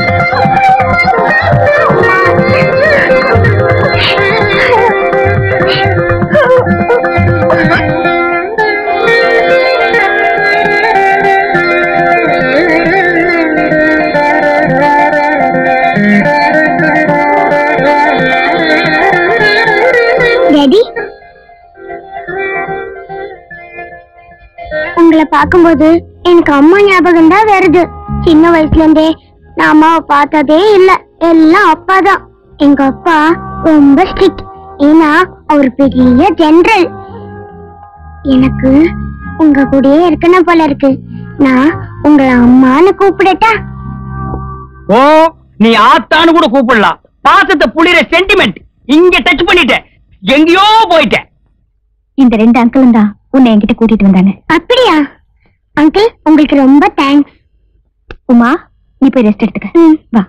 S3: டாடி உங்களை பார்க்கும்போது எனக்கு அம்மா ஞாபகம் தான் வருது சின்ன வயசுல இருந்தே நான் அம்மாவை பார்த்ததே இல்ல எல்லாம் அப்பா தான் எங்க அப்பா ரொம்ப ஸ்ட்ரிக்ட் ஏன்னா அவர் பெரிய ஜெனரல் எனக்கு உங்க கூடயே இருக்கணும் போல இருக்கு நான் உங்களை அம்மான்னு கூப்பிடட்டா
S4: ஓ நீ ஆத்தான்னு கூட கூப்பிடலாம் பாசத்தை புளிர சென்டிமெண்ட் இங்க டச் பண்ணிட்ட எங்கேயோ போயிட்ட
S3: இந்த ரெண்டு அங்கிளும் தான் உன்னை என்கிட்ட கூட்டிட்டு வந்தானே அப்படியா அங்கிள் உங்களுக்கு ரொம்ப தேங்க்ஸ் உமா நீ போய் ரெஸ்ட் எடுத்துக்க வா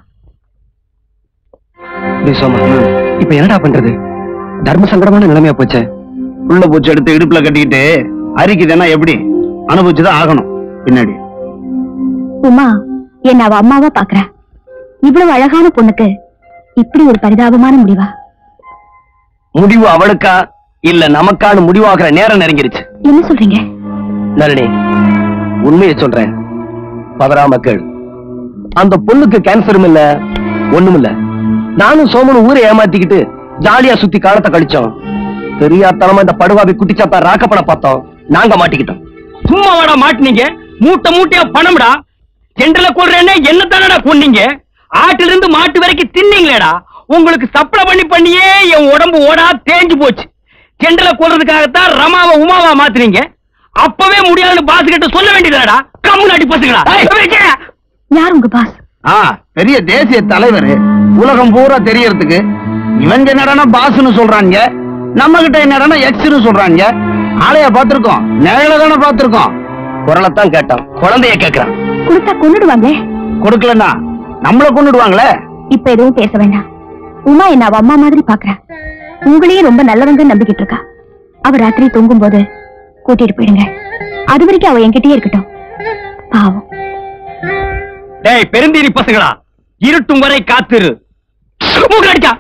S4: இப்ப என்னடா பண்றது தர்ம சங்கடமான நிலைமையா போச்சே
S1: உள்ள பூச்சி எடுத்து இடுப்புல கட்டிக்கிட்டு அரிக்குதுன்னா எப்படி அனுபவிச்சுதான் ஆகணும் பின்னாடி
S3: உமா என்ன அவ அம்மாவா பாக்குறா இவ்வளவு அழகான பொண்ணுக்கு இப்படி ஒரு பரிதாபமான முடிவா
S4: முடிவு அவளுக்கா இல்ல நமக்கான முடிவாகிற நேரம் நெருங்கிருச்சு
S3: என்ன சொல்றீங்க
S4: நளினி உண்மையை சொல்றேன் பதறாம கேளு அந்த பொண்ணுக்கு கேன்சரும் இல்ல ஒண்ணும் இல்ல நானும் சோமனும் ஊரை ஏமாத்திக்கிட்டு ஜாலியா சுத்தி காலத்தை கழிச்சோம் தெரியாதனமா இந்த படுவாவி குட்டிச்சாத்தா ராக்கப்பட பார்த்தோம் நாங்க மாட்டிக்கிட்டோம் சும்மா வாடா மாட்டினீங்க மூட்டை மூட்டையா பணம்டா சென்ட்ரல கொள்றேன்னு என்ன தானடா கொன்னீங்க ஆட்டில இருந்து மாட்டு வரைக்கும் தின்னீங்களேடா உங்களுக்கு சப்ளை பண்ணி பண்ணியே என் உடம்பு ஓடா தேஞ்சு போச்சு சென்ட்ரல கொல்றதுக்காகத்தான் ரமாவை உமாவா மாத்துனீங்க அப்பவே முடியாதுன்னு பாஸ் கிட்ட சொல்ல வேண்டியதுடா கம்முனாடி பசுங்களா
S3: யார் உங்க பாஸ்
S1: ஆ பெரிய தேசிய தலைவர் உலகம் பூரா தெரியறதுக்கு இவங்க என்னடா பாஸ்னு சொல்றாங்க நம்ம கிட்ட என்னடா எக்ஸ்னு சொல்றாங்க ஆளைய பார்த்திருக்கோம் நிழல தானே பார்த்திருக்கோம்
S4: குரலைத்தான் கேட்டான் குழந்தைய கேக்குறான்
S3: கொடுத்தா கொன்னுடுவாங்களே
S1: கொடுக்கலன்னா நம்மள கொண்டுடுவாங்களே
S3: இப்ப எதுவும் பேச வேண்டாம் உமா என்ன அவ அம்மா மாதிரி பாக்குறா உங்களையே ரொம்ப நல்லவங்க நம்பிக்கிட்டு இருக்கா அவ ராத்திரி தூங்கும் போது கூட்டிட்டு போயிடுங்க அது வரைக்கும் அவ என்கிட்டயே இருக்கட்டும் பாவம்
S4: டேய் பெருந்தீரி பசங்களா இருட்டும் வரை காத்திரு மூக்கு அடிச்சா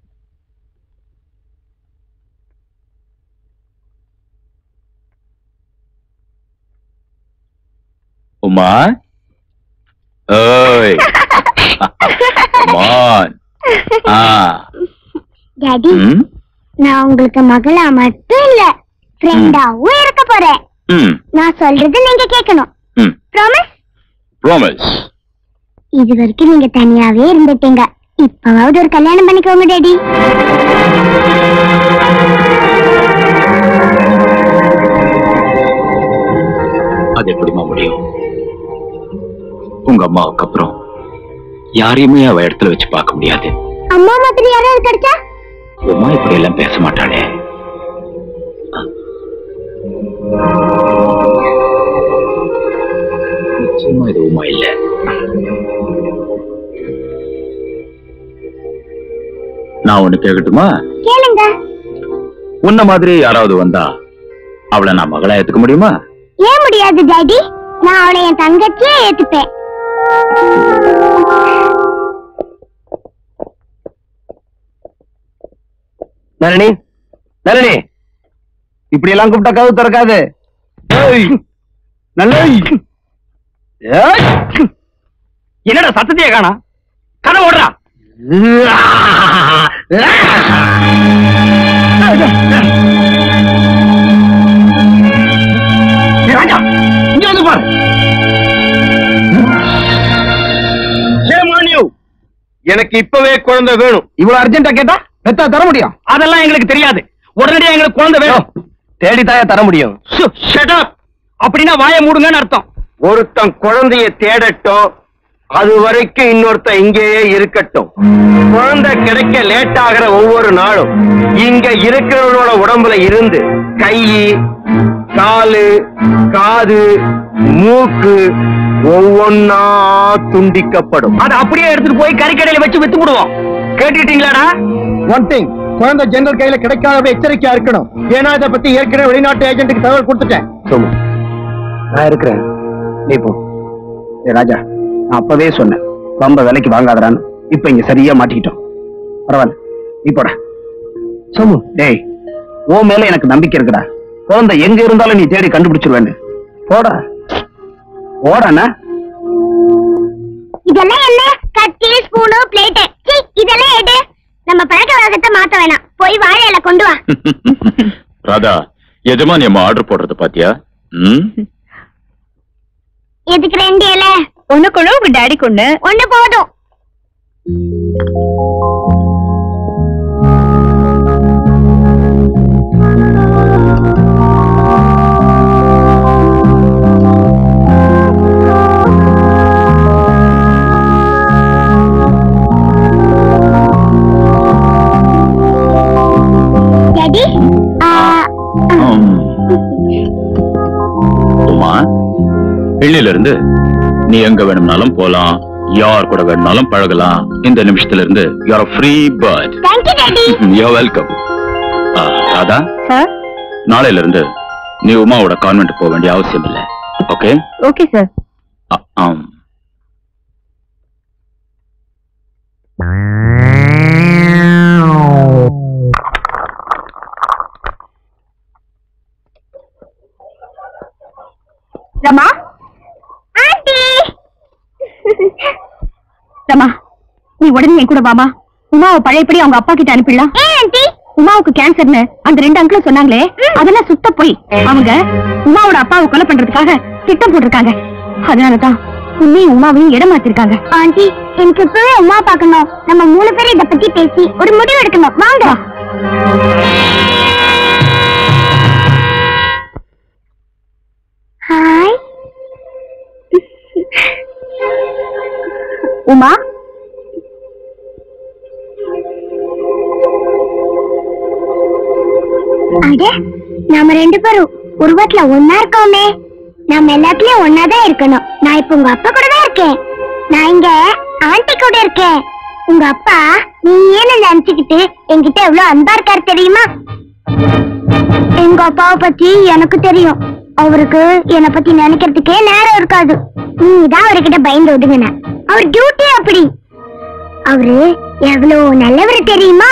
S7: உமா ஓய் மான் ஆ
S3: டாடி
S7: ம்
S3: நான் உங்களுக்கு மகளா மட்டும் இல்ல ஃப்ரெண்டாவும் இருக்க போறேன்
S7: ம்
S3: நான் சொல்றது நீங்க கேட்கணும்
S7: ம்
S3: ப்ராமிஸ்
S7: ப்ராமிஸ்
S3: இது வரைக்கும் நீங்க தனியாவே இருந்துட்டீங்க இப்பவாவது ஒரு கல்யாணம் பண்ணிக்கோங்க டாடி
S7: அது எப்படிமா முடியும் உங்க அம்மாவுக்கு அப்புறம் யாரையுமே அவ இடத்துல வச்சு பார்க்க முடியாது
S3: அம்மா மாதிரி யாராவது கிடைச்சா
S7: உமா இப்படி எல்லாம் பேச மாட்டாளே நிச்சயமா இது உமா இல்ல நான் ஒண்ணு கேட்கட்டுமா
S3: கேளுங்க
S7: உன்ன மாதிரி யாராவது வந்தா அவளை நான் மகளா ஏத்துக்க முடியுமா
S3: ஏன் முடியாது டாடி நான் அவளை என் தங்கச்சியே ஏத்துப்பேன்
S2: நளினி நளினி இப்படி எல்லாம் கூப்பிட்டா கதவு திறக்காது ஏய், நல்ல ஏய்.
S4: என்னடா சத்தத்தையே காணா கதை ஓடுறா ஏய், ராஜா இங்க வந்து பாரு
S5: Shame on you. எனக்கு இப்பவே குழந்தை வேணும்
S2: இவ்வளவு அர்ஜென்ட்டா கேட்டா பெத்தா தர முடியும்
S4: அதெல்லாம் எங்களுக்கு தெரியாது உடனடியா எங்களுக்கு குழந்தை வேணும்
S2: தேடி தாயா தர முடியும்
S4: ஷட் அப் அப்படின்னா வாயை மூடுங்கன்னு அர்த்தம்
S5: ஒருத்தன் குழந்தைய தேடட்டும் அது வரைக்கும் இன்னொருத்தன் இங்கேயே இருக்கட்டும் குழந்தை கிடைக்க லேட் ஆகிற ஒவ்வொரு நாளும் இங்க இருக்கிறவனோட உடம்புல இருந்து கை காலு காது மூக்கு ஒவ்வொன்னா துண்டிக்கப்படும்
S4: அதை அப்படியே எடுத்துட்டு போய் கறிக்கடையில வச்சு வித்து விடுவோம் கேட்டுட்டீங்களாடா
S5: ஒன் திங் குழந்தை ஜெனரல் கையில கிடைக்காத எச்சரிக்கையா இருக்கணும் ஏன்னா இதை பத்தி ஏற்கனவே வெளிநாட்டு ஏஜென்ட்டுக்கு தகவல் கொடுத்துட்டேன்
S2: சொல்லு நான் இருக்கிறேன் நீ போ
S1: ஏய் ராஜா நான் அப்பவே சொன்னேன் ரொம்ப விலைக்கு வாங்காதடான்னு இப்ப இங்க சரியா மாட்டிக்கிட்டோம் பரவாயில்ல நீ போடா
S2: சொல்லு
S1: டேய் உன் மேல எனக்கு நம்பிக்கை இருக்குடா குழந்தை எங்க இருந்தாலும் நீ தேடி கண்டுபிடிச்சிருவேன்னு போடா போடாண்ணா
S3: இதெல்லாம் என்ன கத்தி ஸ்பூனு பிளேட்டு இதெல்லாம் எடு நம்ம பழக்க வழக்கத்தை மாத்த வேணாம் போய் வாழை இலை கொண்டு வா
S7: ராதா எஜமானி அம்மா ஆர்டர் போடுறது பாத்தியா ம்
S3: எதுக்கு ரெண்டு இலை
S10: ஒண்ணு கொண்டு உங்க டாடி கொண்டு
S3: ஒண்ணு போதும் டாடி ஆ,
S7: ஆம். உமா இன்னில இருந்து நீ எங்க வேணும்னாலும் போலாம் யார் கூட வேணும்னாலும் பழகலாம் இந்த நிமிஷத்துல இருந்து you are free bird
S3: thank you daddy
S7: you welcome Radha
S10: sir
S7: நாளையில இருந்து நீ உமாவோட கான்வென்ட் போக வேண்டிய அவசியம் இல்லை ஓகே
S10: ஓகே சார்
S7: ஆம்
S10: ரமா
S3: ஆண்டி
S10: ரமா நீ உடனே என் கூட வாமா உமாவை பழையபடி அவங்க அப்பா கிட்ட அனுப்பிடலாம்
S3: ஏன் ஆண்டி
S10: உமாவுக்கு கேன்சர்னு அந்த ரெண்டு அங்கிளும் சொன்னாங்களே அதெல்லாம் சுத்த போய் அவங்க உமாவோட அப்பாவை கொலை பண்றதுக்காக திட்டம் போட்டிருக்காங்க அதனாலதான் உன்னையும் உமாவையும் இடம் மாத்திருக்காங்க
S3: ஆண்டி எனக்கு இப்பவே உமா பார்க்கணும் நம்ம மூணு பேரும் இத பத்தி பேசி ஒரு முடிவு எடுக்கணும் வாங்க ஹாய்
S10: உமா
S3: அட நாம ரெண்டு பேரும் உருவத்துல ஒன்னா இருக்கோமே நாம எல்லாத்துலயும் ஒன்னாதான் இருக்கணும் நான் இப்ப உங்க அப்பா கூட தான் இருக்கேன் நான் இங்க ஆண்டி கூட இருக்கேன் உங்க அப்பா நீ ஏன்னு நினைச்சுக்கிட்டு என்கிட்ட எவ்வளவு அன்பா இருக்காரு தெரியுமா எங்க அப்பாவை பத்தி எனக்கு தெரியும் அவருக்கு என்னை பத்தி நினைக்கிறதுக்கே நேரம் இருக்காது நீ தான் அவர்கிட்ட பயந்து ஒதுங்கின அவர் டியூட்டி அப்படி அவரு எவ்வளவு நல்லவர் தெரியுமா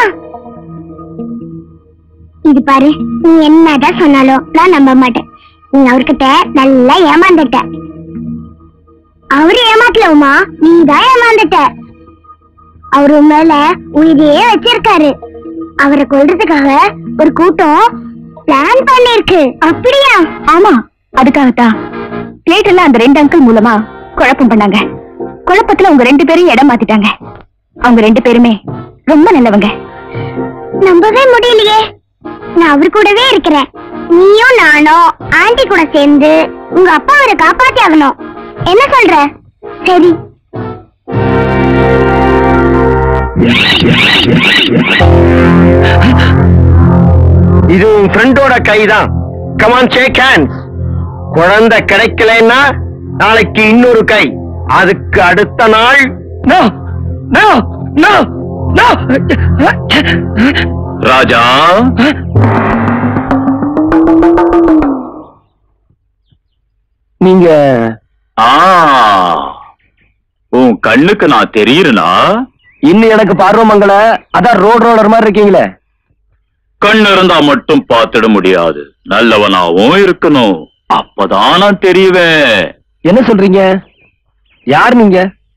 S3: இது பாரு நீ என்னதான் சொன்னாலும் நான் நம்ப மாட்டேன் நீ அவர்கிட்ட நல்லா ஏமாந்துட்ட அவரு ஏமாத்தல உமா நீ தான் ஏமாந்துட்ட அவரு உன் மேல உயிரையே வச்சிருக்காரு அவரை கொல்றதுக்காக ஒரு கூட்டம் பிளான் பண்ணிருக்கு அப்படியா
S10: ஆமா அதுக்காகத்தான் பிளேட் எல்லாம் அந்த ரெண்டு அங்கிள் மூலமா குழப்பம் பண்ணாங்க குழப்பத்துல உங்க ரெண்டு பேரும் இடம் மாத்திட்டாங்க அவங்க ரெண்டு பேருமே ரொம்ப நல்லவங்க
S3: நம்பவே முடியலையே நான் அவர் கூடவே இருக்கிறேன் நீயும் நானும் ஆண்டி கூட சேர்ந்து உங்க அப்பா அவரை காப்பாத்தி ஆகணும் என்ன சொல்ற சரி
S5: இது உன் ஃப்ரெண்டோட கைதான் கமான் ஷேக் ஹேண்ட்ஸ் குழந்தை கிடைக்கலன்னா நாளைக்கு இன்னொரு கை அதுக்கு அடுத்த நாள்
S4: no no no no
S7: Raja
S2: நீங்க
S7: ஆ உன் கண்ணுக்கு நான் தெரியுறனா
S2: இன்னும் எனக்கு பார்வமங்கல அதான் ரோட் ரோலர் மாதிரி இருக்கீங்களே
S7: கண் இருந்தா மட்டும் பார்த்துட முடியாது நல்லவனாவும் இருக்கணும் அப்பதான் நான் தெரியுவேன்
S2: என்ன சொல்றீங்க யார் நீங்க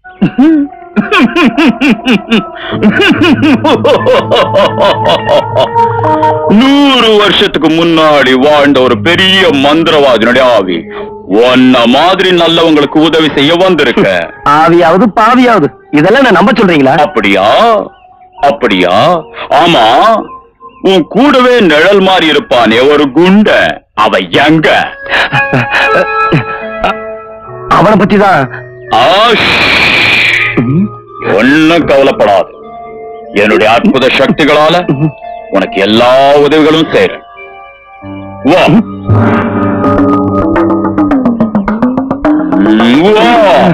S7: நூறு வருஷத்துக்கு முன்னாடி வாழ்ந்த ஒரு பெரிய மந்திரவாதினுடைய ஆவி உன்ன மாதிரி நல்லவங்களுக்கு உதவி செய்ய வந்திருக்க
S2: ஆவியாவது பாவியாவது இதெல்லாம் நான் நம்ப சொல்றீங்களா
S7: அப்படியா அப்படியா ஆமா உன் கூடவே நிழல் மாதிரி இருப்பானே ஒரு குண்ட அவ எங்க
S2: அவனை பத்தி தான்
S7: ஆஷ். ஒண்ணும் கவலைப்படாது என்னுடைய அற்புத சக்திகளால உனக்கு எல்லா உதவிகளும் செய்றேன் வா ம், வா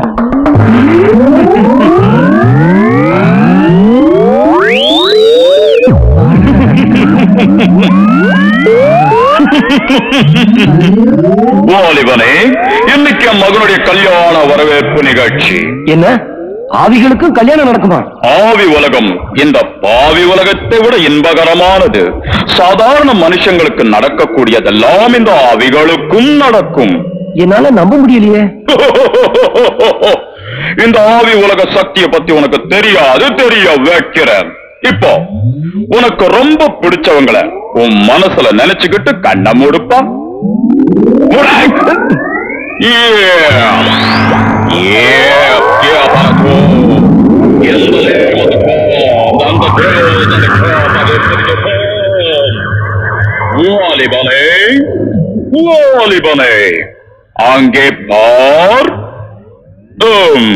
S7: வாலிபனே இன்னைக்கு என் மகனுடைய கல்யாண வரவேற்பு நிகழ்ச்சி
S2: என்ன ஆவிகளுக்கும் கல்யாணம் நடக்குமா
S7: ஆவி உலகம் இந்த பாவி உலகத்தை விட இன்பகரமானது சாதாரண மனுஷங்களுக்கு நடக்கக்கூடியதெல்லாம் இந்த ஆவிகளுக்கும் நடக்கும்
S2: என்னால நம்ப முடியலையே
S7: இந்த ஆவி உலக சக்தியை பத்தி உனக்கு தெரியாது தெரிய வைக்கிறேன் இப்போ உனக்கு ரொம்ப பிடிச்சவங்கள உன் மனசுல நினைச்சுக்கிட்டு கண்ண முடுப்பா வாலிபனே வாலிபனே அங்கே பார் உம்.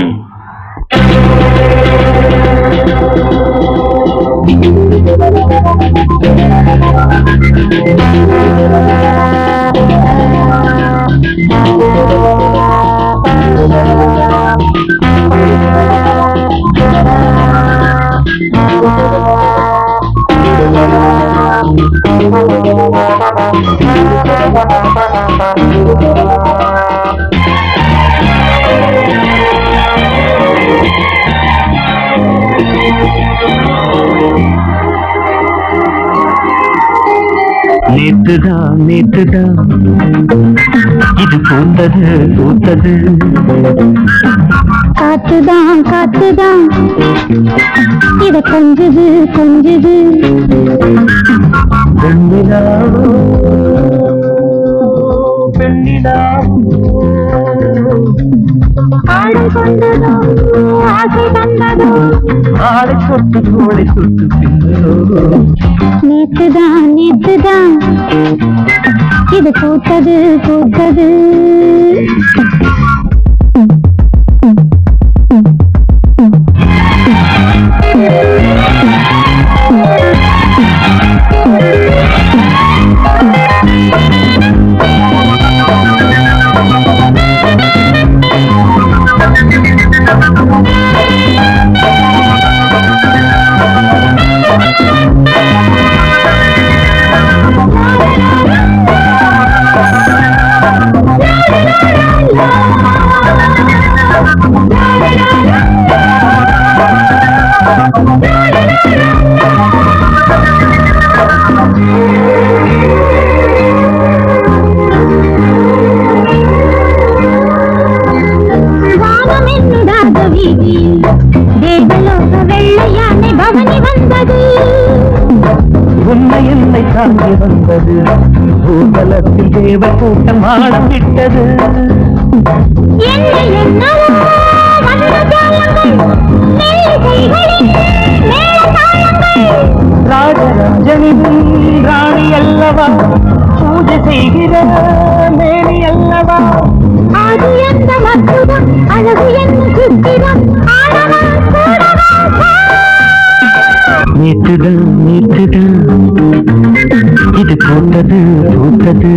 S11: நேத்துதான் நேத்துதான் இது பூந்தது பூத்தது
S3: காத்துதான் காத்துதான் இத கொஞ்சுது கொஞ்சுது
S11: பெண்ணிலாவோ பெண்ணிலாவோ
S3: ஆடை கொண்டதோ ஆசை தந்ததோ
S11: ஆடை சொட்டு கோடை சொட்டு பின்னோ
S3: நேத்துதான் நேத்துதான் இது பூத்தது பூத்தது வீதியில் தேவலோக வெள்ளையானை பவனி வந்தது
S11: உண்மை என்னை தாங்கி வந்தது பூதலத்தில் தேவ கூட்டம் ஆழம் விட்டது
S3: என்ன என்னவோ வண்ண ஜாலங்கள் மெல்லிசைகளில் மேளதாளங்கள்
S11: ராஜராஜனின் ராணி அல்லவா பூஜை செய்கிற மேனி அல்லவா
S3: அது எந்த மத்துவம் அழகு என்ன சித்திரம் ஆடவா கூடவா
S11: நேற்றுதான் நேற்றுதான் இது பூத்தது பூத்தது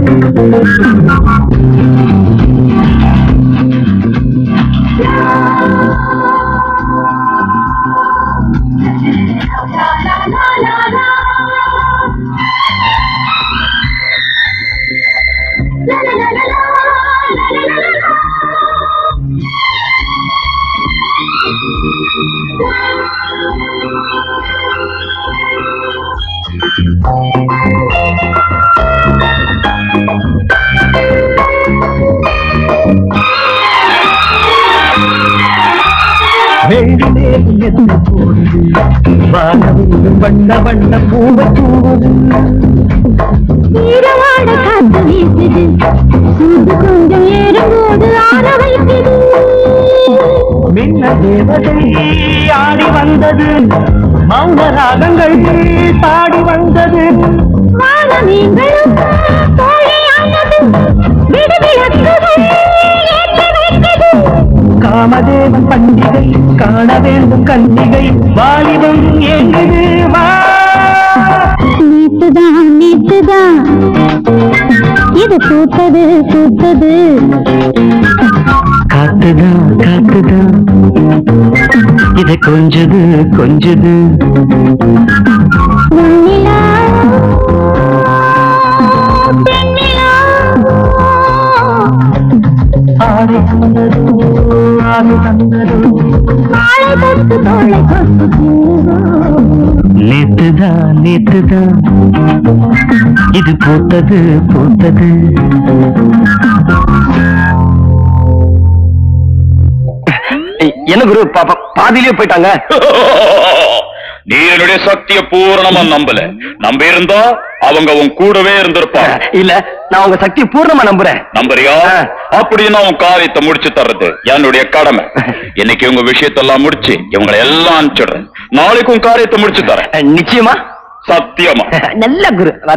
S11: வெள்ளிலே என்ன போடுது வானவில் வண்ண வண்ண பூவை தூவுது
S3: ஈரவாட காத்து வீசுது சூடு கொஞ்சம் ஏறும்போது ஆற வைக்குது
S11: மின்ன தேவதை ஆடி வந்தது மௌன ராகங்கள் பாடி வந்தது
S3: வாழ நீங்களும் தோழியானது விடுவிளக்குகள் ஏற்றி வைக்குது
S11: காமதேவன் பண்டிகை காண வேண்டும் கன்னிகை வாலிபம் எங்குது வா
S3: நேத்துதான் நேத்துதான் இது பூத்தது பூத்தது
S11: காத்துதான் காத்துதான் இது கொஞ்சது கொஞ்சது
S3: வெண்ணிலா பெண்ணிலா
S11: ஆடி தந்தது ஆடி தந்தது
S3: ஆளை தொட்டு தோளை கொத்து
S11: நேத்துதான் நேத்துதான் இது பூத்தது பூத்தது
S2: என்ன குரு பா- பாதியிலே போயிட்டாங்க
S7: நீ என்னுடைய சக்திய பூரணமா நம்பல நம்ப இருந்தா அவங்க உன் கூடவே இருந்திருப்பாங்க
S2: இல்ல நான் உங்க சக்தி பூர்ணமா நம்புறேன்
S7: நம்புறியா அப்படின்னா உன் காரியத்தை முடிச்சு தர்றது என்னுடைய கடமை இன்னைக்கு உங்க விஷயத்தெல்லாம் முடிச்சு இவங்களை எல்லாம் அனுப்பிச்சிடுறேன் நாளைக்கு உன் காரியத்தை முடிச்சு தரேன்
S2: அஹ், நிச்சயமா
S7: சத்தியமா
S2: நல்ல குரு வர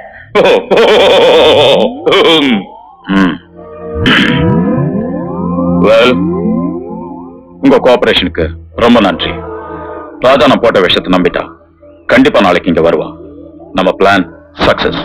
S7: வெல் உங்க கோஆபரேஷனுக்கு ரொம்ப நன்றி ராஜா நான் போட்ட விஷயத்தை நம்பிட்டா கண்டிப்பா நாளைக்கு இங்க வருவா நம்ம பிளான் சக்சஸ்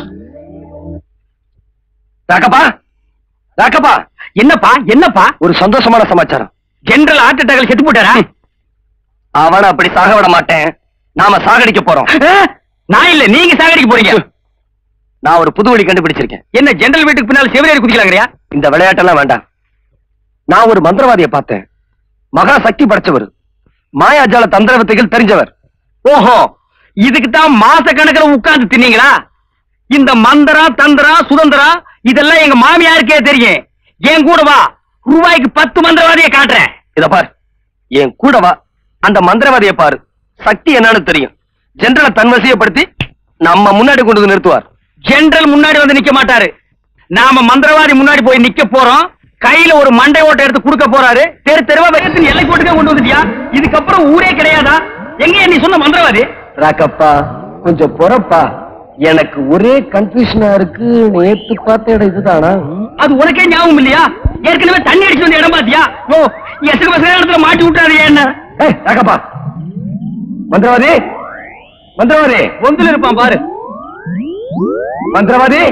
S2: ராக்கப்பா ராக்கப்பா
S4: என்னப்பா என்னப்பா
S2: ஒரு சந்தோஷமான சமாச்சாரம்
S4: ஜெனரல் ஹார்ட் அட்டாக்ல செத்து போட்டாரா
S2: அவனை அப்படி சாக விட மாட்டேன் நாம சாகடிக்க போறோம்
S4: நான் இல்ல நீங்க சாகடிக்க போறீங்க
S2: நான் ஒரு புது வழி கண்டுபிடிச்சிருக்கேன்
S4: என்ன ஜெனரல் வீட்டுக்கு பின்னால் செவிலியர் குதிக்கலாங்கறியா
S2: இந்த விளையாட்டெல்லாம் வேண்டாம் நான் ஒரு மந்திரவாதியை பார்த்தேன் மகா சக்தி படைச்சவர் மாயாஜால தந்திர வித்தைகள் தெரிஞ்சவர்
S4: ஓஹோ இதுக்கு தான் மாச கணக்குல உட்கார்ந்து தின்னீங்களா இந்த மந்திரம் தந்திரம் சுதந்திரம் இதெல்லாம் எங்க மாமியாருக்கே தெரியும் என் கூட வா ரூபாய்க்கு பத்து மந்திரவாதியை காட்டுறேன்
S2: இத பார் என் கூட வா அந்த மந்திரவாதியை பாரு சக்தி என்னன்னு தெரியும் ஜெனரலை தன்வசியப்படுத்தி நம்ம முன்னாடி கொண்டு வந்து நிறுத்துவார்
S4: ஜெனரல் முன்னாடி வந்து நிக்க மாட்டாரு நாம மந்திரவாதி முன்னாடி போய் நிக்க போறோம் கையில ஒரு மண்டை ஓட்டை எடுத்து கொடுக்க போறாரு தெரு தெருவா வைரத்தின் எல்லை போட்டுக்கே கொண்டு வந்துட்டியா இதுக்கப்புறம் ஊரே கிடையாதா எங்க நீ சொன்ன மந்திரவாதி
S2: ராக்கப்பா கொஞ்சம் பொறப்பா எனக்கு ஒரே கன்ஃபியூஷனா இருக்கு நேத்து பார்த்த இடம் இதுதானா
S4: அது உனக்கே ஞாபகம் இல்லையா ஏற்கனவே தண்ணி அடிச்சு வந்த இடம் பாத்தியா ஓ எசகு பசங்க இடத்துல மாட்டி விட்டாரு என்ன
S2: ஏய் ராக்கப்பா மந்திரவாதி மந்திரவாதி
S4: ஒந்துல இருப்பான் பாரு
S2: மந்திரவாதி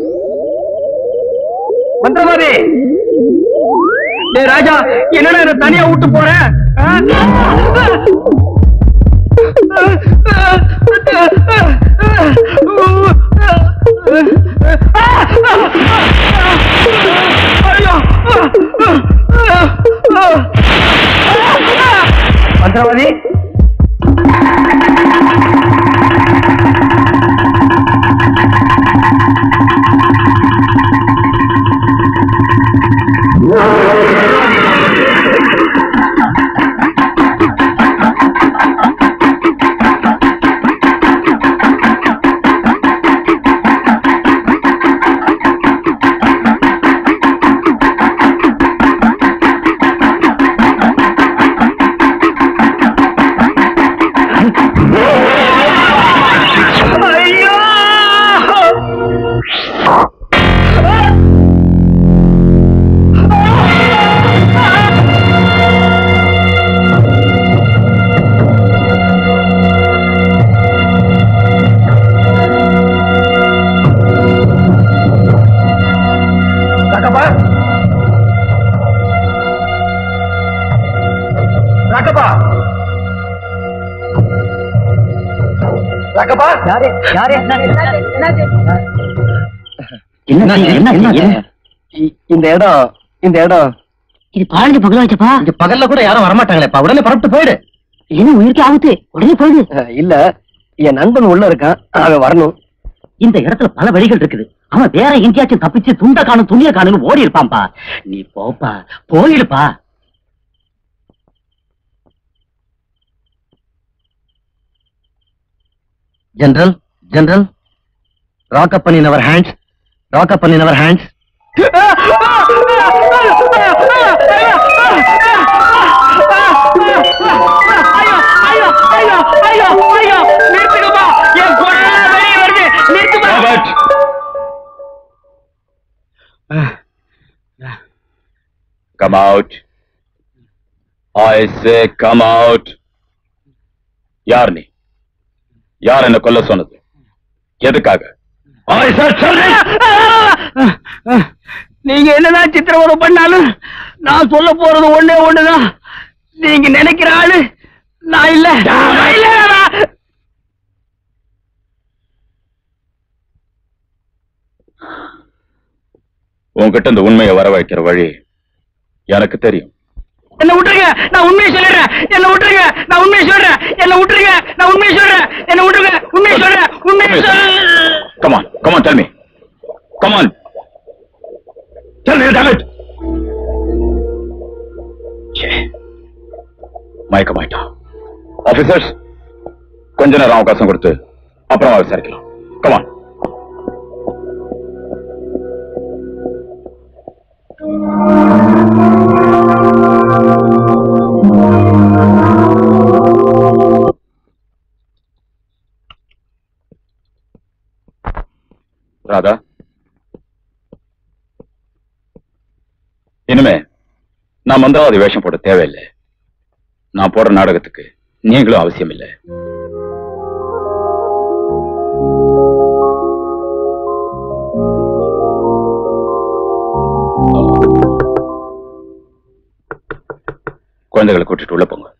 S2: மந்திரவாதி
S4: டேய் ராஜா என்னடா இதை தனியா விட்டு போற ஆ? ஐயோ!
S2: மந்திரவாதி ராக்கப்பா
S6: யாரு யாரு
S2: என்ன என்ன இந்த இடம் இந்த இடம்
S6: இது பாழஞ்சு பகல வச்சப்பா
S2: இங்க பகல்ல கூட யாரும் வரமாட்டாங்களேப்பா உடனே பரப்பிட்டு போயிடு
S6: என்ன உயிருக்கு ஆபத்து உடனே போயிடு
S2: அஹ், இல்ல என் நண்பன் உள்ள இருக்கான் அவன் வரணும்
S6: இந்த இடத்துல பல வழிகள் இருக்குது அவன் வேற எங்கேயாச்சும் தப்பிச்சு துண்ட காணும் துணிய காணும்னு ஓடி இருப்பான்பா நீ போப்பா போயிடுப்பா
S2: general general Rockup in our hands Rockup in our hands
S7: Robert! Come out. I say come out. யார் நீ யார் என்ன கொல்ல சொன்னது எதுக்காக I said something.
S4: நீங்க என்னதான் சித்திரவதை பண்ணாலும் நான் சொல்ல போறது ஒண்ணே ஒண்ணுதான் நீங்க நினைக்கிற ஆளு நான் இல்ல நான் இல்ல நான்-
S7: உன்கிட்ட இந்த உண்மையை வர வைக்கிற வழி எனக்கு தெரியும்
S4: என்ன விட்டுருங்க நான் உண்மையை சொல்லிடுறேன் என்ன விட்டுருங்க நான் உண்மையை சொல்றேன் என்ன விட்டுருங்க நான் உண்மையை சொல்றேன் என்ன விட்டுருங்க உண்மையை சொல்றேன் உண்மையை சொல்றேன்
S7: Come on, come on, tell me. Come on. Tell me, damn it. ச்சே. மயக்கமாயிட்டான் ஆபீசர்ஸ் கொஞ்ச நேரம் அவகாசம் கொடுத்து அப்புறமா விசாரிக்கலாம் கமான் ராதா இனிமே நான் மந்திரவாதி வேஷம் போட தேவையில்லை நான் போடுற நாடகத்துக்கு நீங்களும் அவசியம் இல்லை குழந்தைகளை கூட்டிட்டு உள்ள போங்க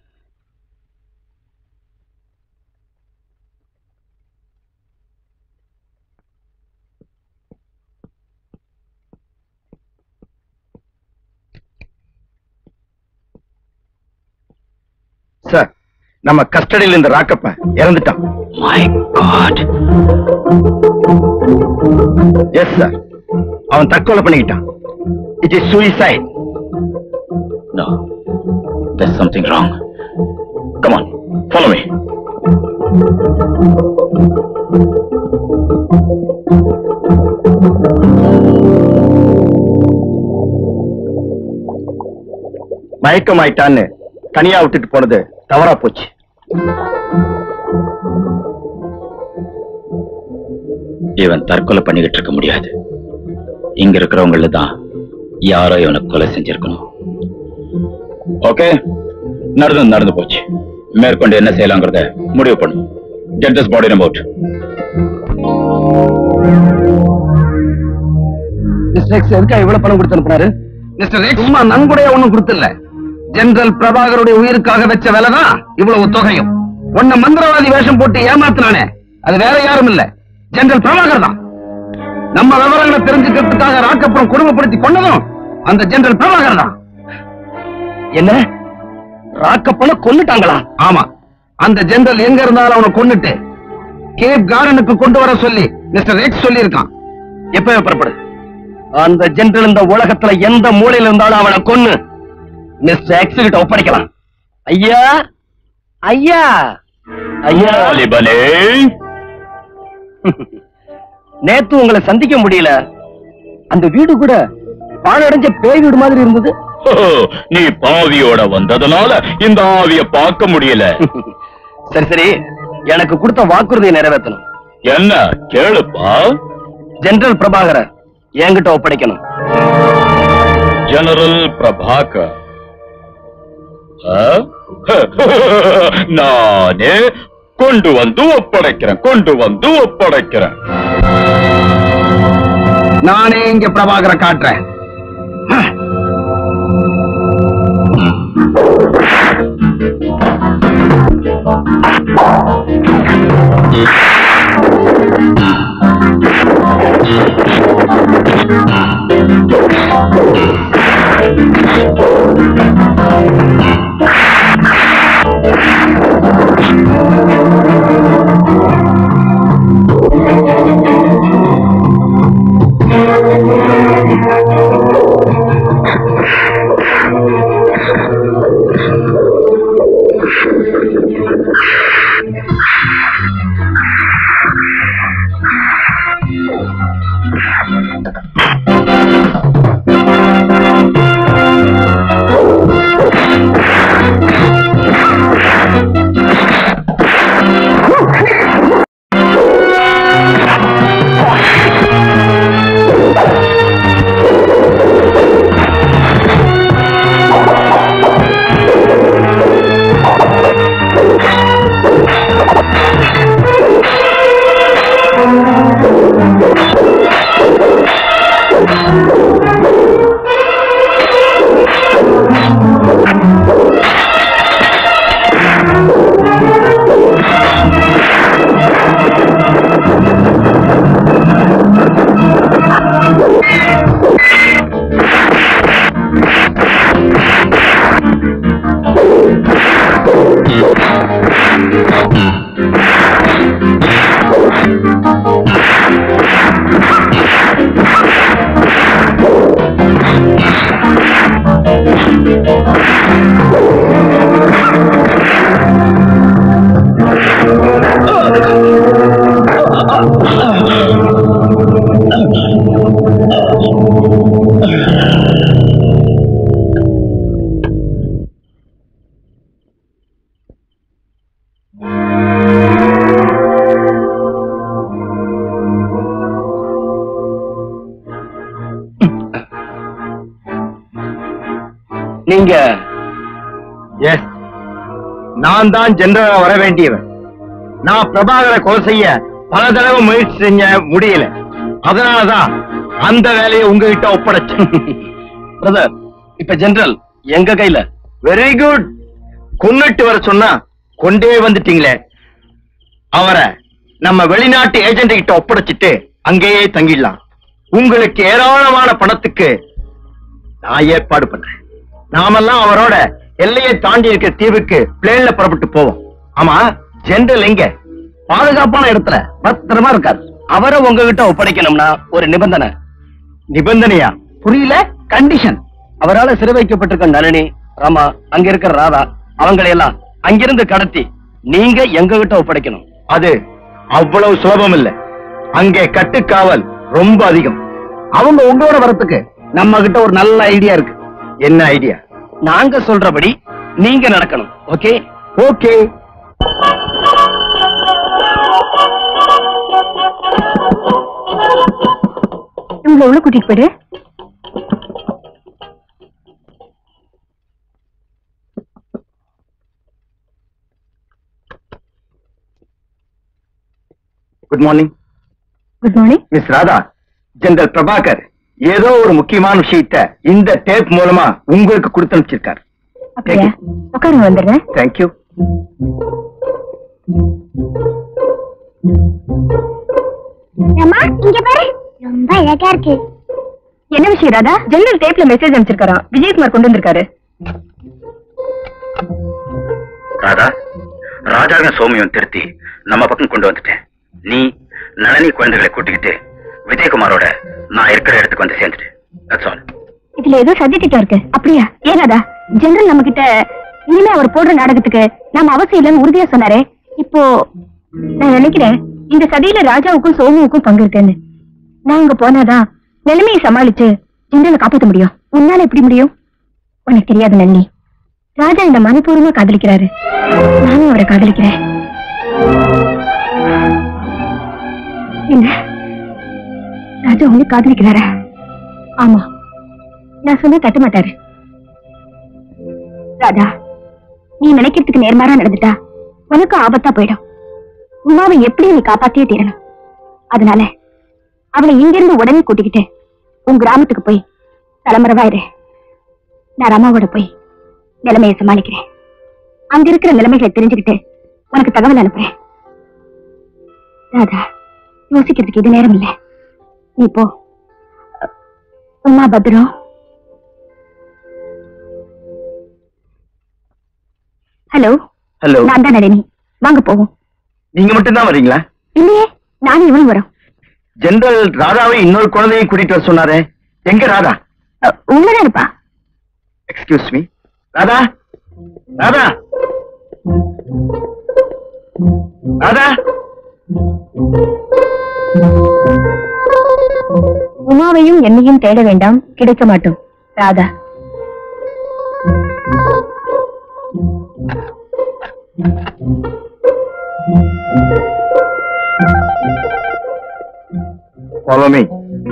S5: சார் நம்ம கஸ்டடியில் இந்த ராக்கப்ப இறந்துட்டான்
S7: மை காட்
S5: எஸ் சார் அவன் தற்கொலை பண்ணிக்கிட்டான் it is suicide
S7: No, there's something wrong. Come on, follow me.
S5: மயக்கமாயிட்டான்னு தனியா விட்டுட்டு போனது தவறா போச்சு
S7: இவன் தற்கொலை பண்ணிக்கிட்டு இருக்க முடியாது இங்க இருக்கிறவங்கள தான் யாரோ இவனை கொலை செஞ்சிருக்கணும் ஓகே நடந்து நடந்து போச்சு மேற்கொண்டு என்ன செய்யலாங்கிறத முடிவு பண்ணும் get this body out
S2: mister X எதுக்கா இவ்வளவு பணம் கொடுத்து அனுப்புனாரு
S4: மிஸ்டர் எக்ஸ் சும்மா நன்கொடையா ஒண்ணும் கொடுத்தில்ல ஜெனரல் பிரபாகருடைய உயிருக்காக வச்ச விலைதான் இவ்வளவு தொகையும் உன்னை மந்திரவாதி வேஷம் போட்டு ஏமாத்தினானே அது வேற யாரும் இல்ல ஜெனரல் பிரபாகர் தான் நம்ம விவரங்களை தெரிஞ்சுக்கிறதுக்காக ராக்கப்புறம் குடும்பப்படுத்தி கொண்டதும் அந்த ஜெனரல் பிரபாகர் தான்
S2: என்ன ராக்கப்பன கொன்னுட்டாங்களா
S4: ஆமா அந்த ஜெனரல் எங்க இருந்தாலும் அவனை கொன்னுட்டு கேப் கார்டனுக்கு கொண்டு வர சொல்லி மிஸ்டர் எக்ஸ் சொல்லி இருக்கான்
S2: எப்பவே புறப்படு அந்த ஜென்ரல் இந்த உலகத்துல எந்த மூலையில இருந்தாலும் அவனை கொன்னு மிஸ்டர் எக்ஸ் கிட்ட ஒப்படைக்கலாம் ஐயா ஐயா ஐயா நேத்து உங்களை சந்திக்க முடியல அந்த வீடு கூட பாழடைஞ்ச பேய் வீடு மாதிரி இருந்தது
S7: நீ பாவியோட வந்ததுனால இந்த ஆவிய பார்க்க முடியல
S2: சரி சரி எனக்கு கொடுத்த வாக்குறுதியை நிறைவேற்றணும்
S7: என்ன கேளுப்பா
S2: ஜெனரல் பிரபாகர என்கிட்ட ஒப்படைக்கணும்
S7: ஜெனரல் பிரபாகர் ஆ? நானே கொண்டு வந்து ஒப்படைக்கிறேன் கொண்டு வந்து ஒப்படைக்கிறேன்
S4: நானே இங்க பிரபாகரை காட்டுறேன்
S7: ம்.
S5: நீங்க எஸ் நான் தான் ஜெனரலா வர வேண்டியவன் நான் பிரபாகரை கொலை செய்ய பல தடவை முயற்சி செஞ்ச முடியல அதனாலதான் அந்த வேலையை உங்ககிட்ட ஒப்படைச்சேன் பிரதர் இப்ப ஜெனரல் எங்க கையில வெரி குட் கொன்னுட்டு வர சொன்னா கொண்டே வந்துட்டீங்களே அவரை நம்ம வெளிநாட்டு ஏஜென்ட் கிட்ட ஒப்படைச்சிட்டு அங்கேயே தங்கிடலாம் உங்களுக்கு ஏராளமான பணத்துக்கு நான் ஏற்பாடு பண்றேன் நாமெல்லாம் அவரோட எல்லையை தாண்டி இருக்கிற தீவுக்கு பிளேன்ல புறப்பட்டு போவோம் ஆமா ஜெனரல் எங்க பாதுகாப்பான இடத்துல பத்திரமா இருக்காரு அவரை உங்ககிட்ட ஒப்படைக்கணும்னா ஒரு நிபந்தனை நிபந்தனையா புரியல கண்டிஷன் அவரால சிறை வைக்கப்பட்டிருக்க நளினி ராமா அங்க இருக்கிற ராதா அவங்களை எல்லாம் அங்கிருந்து கடத்தி நீங்க எங்க கிட்ட ஒப்படைக்கணும் அது அவ்வளவு சுலபம் இல்ல அங்கே கட்டுக்காவல் ரொம்ப அதிகம் அவங்க உங்களோட வரத்துக்கு நம்ம கிட்ட ஒரு நல்ல ஐடியா இருக்கு என்ன ஐடியா நாங்க சொல்றபடி நீங்க நடக்கணும் ஓகே ஓகே
S10: இவங்களை உள்ள கூட்டிட்டு போயிடு
S5: good morning
S10: good morning
S5: miss Radha general Prabhakar ஏதோ ஒரு முக்கியமான விஷயத்த இந்த டேப் மூலமா உங்களுக்கு கொடுத்து அனுப்பிச்சிருக்காரு
S10: அப்படியா உட்காருங்க வந்துடுறேன்
S5: தேங்க்யூ
S3: அம்மா இங்க பாரு ரொம்ப அழகா இருக்கு
S10: என்ன விஷயம் ராதா ஜெனரல் டேப்ல மெசேஜ் அனுப்பிச்சிருக்காராம் விஜயகுமார் கொண்டு வந்திருக்காரு
S1: ராதா ராஜாங்க சோமியம் திருத்தி நம்ம பக்கம் கொண்டு வந்துட்டேன் நீ நளினி குழந்தைகளை கூட்டிக்கிட்டு விஜயகுமாரோட நான் இருக்கிற இடத்துக்கு வந்து சேர்ந்துட்டேன் That's all.
S10: இதுல ஏதோ சதி திட்டம் இருக்கு அப்படியா ஏன் ராதா ஜெனரல் நம்ம கிட்ட இனிமே அவர் போடுற நாடகத்துக்கு நாம அவசியம் இல்லைன்னு உறுதியா சொன்னாரே இப்போ நான் நினைக்கிறேன் இந்த சதியில ராஜாவுக்கும் சோமுவுக்கும் பங்கு இருக்குன்னு நான் அங்க போனாதான் நிலைமையை சமாளிச்சு ஜெனரலை காப்பாத்த முடியும் உன்னால எப்படி முடியும் உனக்கு தெரியாது நன்னி ராஜா இந்த மனப்பூர்வமா காதலிக்கிறாரு நானும் அவரை காதலிக்கிறேன் என்ன ராஜா உன்னை காதலிக்கிறாரா ஆமா நான் சொன்ன தட்ட மாட்டாரு ராதா நீ நினைக்கிறதுக்கு நேர்மாறா நடந்துட்டா உனக்கு ஆபத்தா போயிடும் உமாவை எப்படி நீ காப்பாத்தியே தீரணும் அதனால அவளை இங்கிருந்து உடனே கூட்டிக்கிட்டு உன் கிராமத்துக்கு போய் தலைமுறைவாயிரு நான் ரமாவோட போய் நிலைமையை சமாளிக்கிறேன் அங்க இருக்கிற நிலைமைகளை தெரிஞ்சுக்கிட்டு உனக்கு தகவல் அனுப்புறேன் ராதா யோசிக்கிறதுக்கு இது நேரம் இல்லை நீ போ உமா பத்ரம் ஹலோ
S5: ஹலோ
S10: நான் தான் நளினி வாங்க போவோம்
S5: நீங்க மட்டும் தான் வரீங்களா
S10: இல்லையே நானும் இவனும் வரோம்
S5: ஜெனரல் ராதாவை இன்னொரு குழந்தையும் கூட்டிட்டு வர சொன்னாரே எங்க ராதா
S10: அ, உள்ளதான் இருப்பா
S5: எக்ஸ்கியூஸ் மீ ராதா ராதா ராதா
S10: உமாவையும் என்னையும் தேட வேண்டாம் கிடைக்க மாட்டோம் Radha
S5: follow me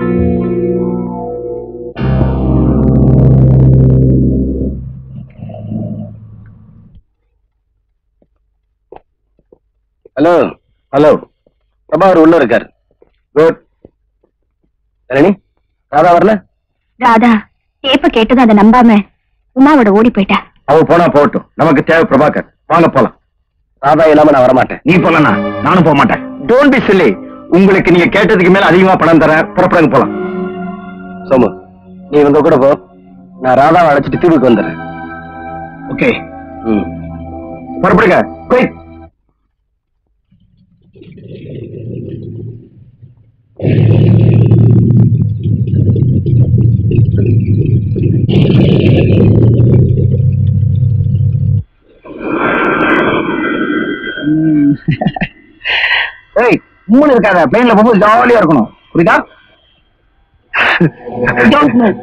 S5: hello hello Prabhakar உள்ள இருக்கார் குட் ரணி ராதா வரல
S10: ராதா டேப்ப கேட்டதும் அதை நம்பாம உமாவோட ஓடி போயிட்டா
S5: அவ போனா போகட்டும் நமக்கு தேவை பிரபாகர் வாங்க போலாம் ராதா இல்லாம நான் வரமாட்டேன் நீ போலனா நானும் போக மாட்டேன் டோன்ட் பி சில்லி உங்களுக்கு நீங்க கேட்டதுக்கு மேல அதிகமா பணம் தரேன் புறப்படுங்க போலாம் சோமு நீ இவங்க கூட போ நான் ராதாவை அழைச்சிட்டு தீவுக்கு வந்துடுறேன் ஓகே ம் புறப்படுங்க குயிக்
S1: மூணு இருக்காத பிளேன்ல போகும்போது ஜாலியா இருக்கணும் புரியுதா
S10: Don't move.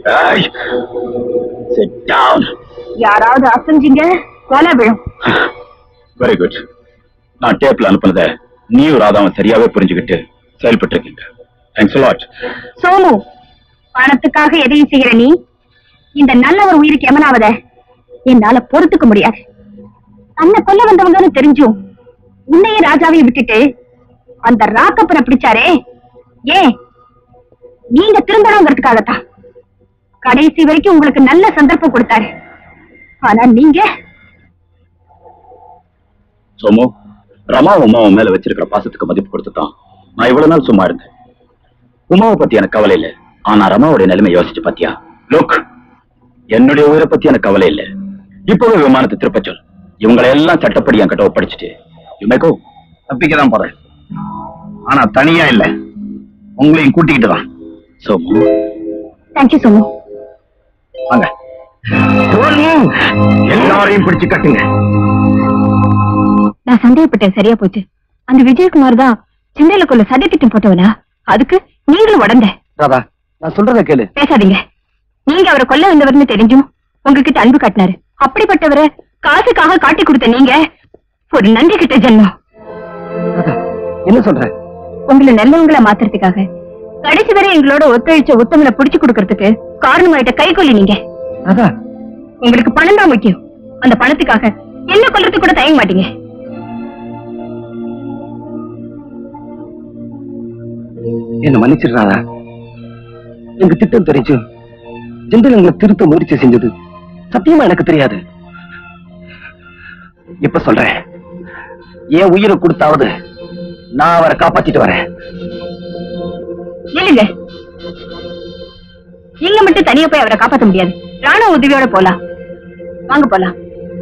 S7: Sit down.
S10: யாராவது அசைஞ்சிங்க கொலை விழும்
S7: வெரி குட் நான் டேப்ல அனுப்புனதை நீயும் ராதாவும் சரியாவே புரிஞ்சுக்கிட்டு செயல்பட்டு இருக்கீங்க தேங்க்ஸ் லாட்
S10: சோமு பணத்துக்காக எதையும் செய்யற நீ இந்த நல்ல ஒரு உயிருக்கு எமனாவத என்னால பொறுத்துக்க முடியாது அண்ணன் கொல்ல வந்தவங்கன்னு தெரிஞ்சும் உன்னையும் ராஜாவையும் விட்டுட்டு அந்த ராக்கப்பனை பிடிச்சாரே ஏன் நீங்க திரும்பணுங்கிறதுக்காகத்தான் கடைசி வரைக்கும் உங்களுக்கு நல்ல சந்தர்ப்பம் கொடுத்தாரு ஆனா நீங்க
S7: சோமு ரமா உமாவும் மேல வச்சிருக்கிற பாசத்துக்கு மதிப்பு கொடுத்துதான் நான் இவ்வளவு நாள் சும்மா இருந்தேன் உமாவை பத்தி எனக்கு கவலை இல்ல ஆனா ரமாவுடைய நிலைமை யோசிச்சு பாத்தியா லுக் என்னுடைய உயிரை பத்தி எனக்கு கவலை இல்ல இப்பவே விமானத்தை திருப்ப சொல் இவங்களை எல்லாம் சட்டப்படி என்கிட்ட ஒப்படைச்சிட்டு யுமேகோ
S1: தப்பிக்க தான் போறேன் ஆனா தனியா இல்ல உங்களையும் கூட்டிக்கிட்டு தான்
S7: சோமு
S10: தேங்க்யூ சோமு
S1: வாங்க எல்லாரையும் பிடிச்சு கட்டுங்க
S10: நான் சந்தேகப்பட்டேன் சரியா போச்சு அந்த விஜயகுமார் தான் சிந்தையிலுக்குள்ள சதி திட்டம் போட்டவனா அதுக்கு நீங்களும் உடந்த
S2: ராதா நான் சொல்றத கேளு
S10: பேசாதீங்க நீங்க அவரை கொல்ல வந்தவர்னு தெரிஞ்சும் உங்ககிட்ட அன்பு காட்டினாரு அப்படிப்பட்டவரை காசுக்காக காட்டி கொடுத்த நீங்க ஒரு நன்றி கிட்ட ஜென்மம்
S2: ராதா என்ன சொல்ற
S10: உங்களை நல்லவங்கள மாத்துறதுக்காக கடைசி வரை எங்களோட ஒத்துழைச்ச உத்தமனை புடிச்சு கொடுக்கறதுக்கு காரணமாயிட்ட கைகொல்லி நீங்க
S2: ராதா
S10: உங்களுக்கு பணம் தான் முக்கியம் அந்த பணத்துக்காக என்ன கொல்றதுக்கு கூட தயங்க மாட்டீங்க
S2: என்ன மன்னிச்சிரு ராதா எங்க திட்டம் தெரிஞ்சு ஜெண்டல் எங்களை திருத்த முயற்சி செஞ்சது சத்தியமா எனக்கு தெரியாது இப்ப சொல்றேன் என் உயிரை கொடுத்தாவது நான் அவரை காப்பாத்திட்டு வரேன்
S10: இல்லைங்க நீங்க மட்டும் தனியா போய் அவரை காப்பாத்த முடியாது ராணுவ உதவியோட போலாம் வாங்க போலாம்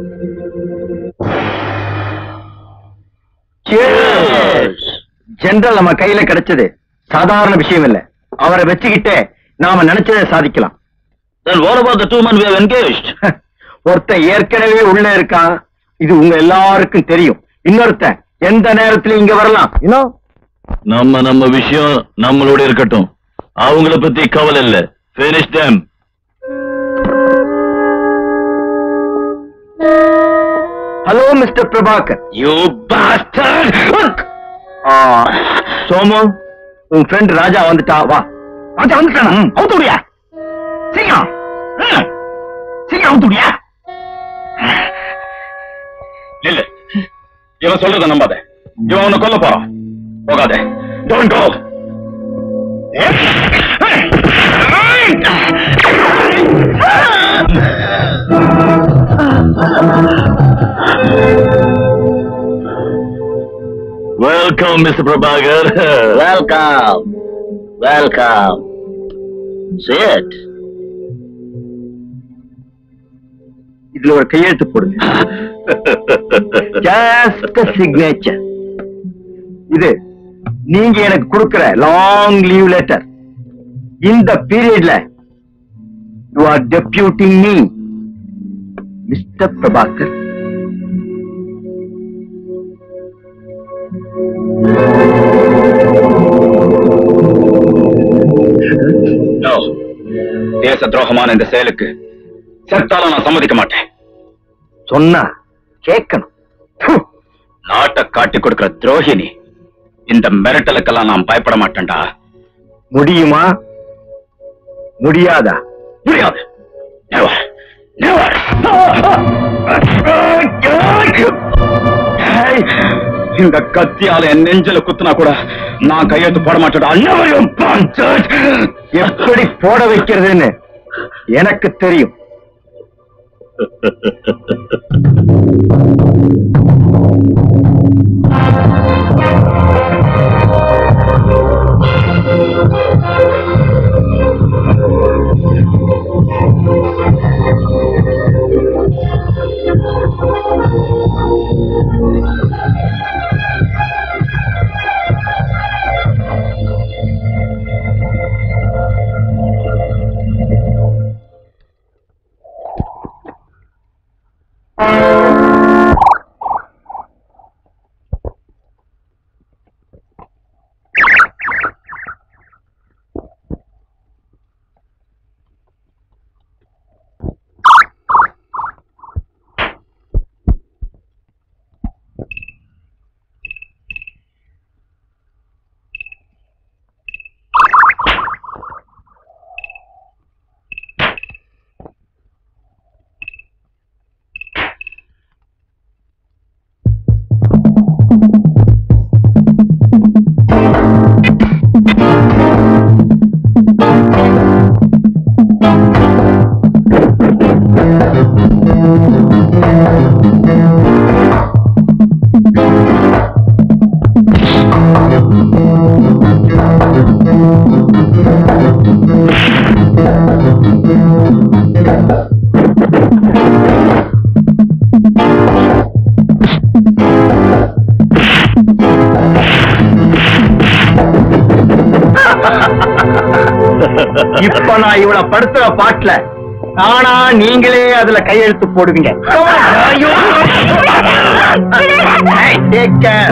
S5: ஜெனரல் நம்ம கையில கிடைச்சது சாதாரண விஷயம் இல்ல அவரை வச்சுக்கிட்டே நாம நினைச்சதை சாதிக்கலாம்
S7: Then what about the two men we have engaged?
S5: ஒருத்தன் ஏற்கனவே உள்ள இருக்கான் இது உங்க எல்லாருக்கும் தெரியும் இன்னொருத்தன் எந்த நேரத்துல இங்க வரலாம் இன்னும்
S7: நம்ம நம்ம விஷயம் நம்மளோட இருக்கட்டும் அவங்கள பத்தி கவலை இல்ல finish them
S5: hello mister Prabhakar
S7: you bastard
S5: ஆ, சோமு உன் ஃப்ரெண்ட் ராஜா வந்துட்டா வா ராஜா வந்துட்டானா அவுத்து விடியா சீக்கிரம் ம். சீக்கிரம் அவுத்து விடியா
S7: இல்ல இவன் சொல்றத நம்பாத இவன் உன்னை கொல்ல போறான் போகாத don't go welcome mister Prabhakar
S8: welcome welcome sit
S5: இதுல ஒரு கையெழுத்து போடுங்க ஜஸ்ட் சிக்னேச்சர் இது நீங்க எனக்கு கொடுக்கிற லாங் லீவ் லெட்டர் இந்த பீரியட்ல you are deputing me mister Prabhakar
S7: No. தேச துரோகமான இந்த செயலுக்கு செத்தாலும் நான் சம்மதிக்க மாட்டேன்
S5: சொன்னா கேட்கணும் ப்பு.
S7: நாட்டை காட்டி கொடுக்கிற துரோகினி இந்த மிரட்டலுக்கெல்லாம் நான் பயப்பட மாட்டேன்டா
S5: முடியுமா முடியாதா
S7: முடியாது Never. Never. ஏய், இந்த கத்தியால என் நெஞ்சில குத்துனா கூட நான் கையெழுத்து போட மாட்டேன்டா Never you bastard.
S5: எப்படி போட வைக்கிறதுன்னு எனக்கு தெரியும் இப்ப நான் இவள படுத்துற பாட்டுல ஆனா நீங்களே அதுல கையெழுத்து போடுவீங்க Hey, take care.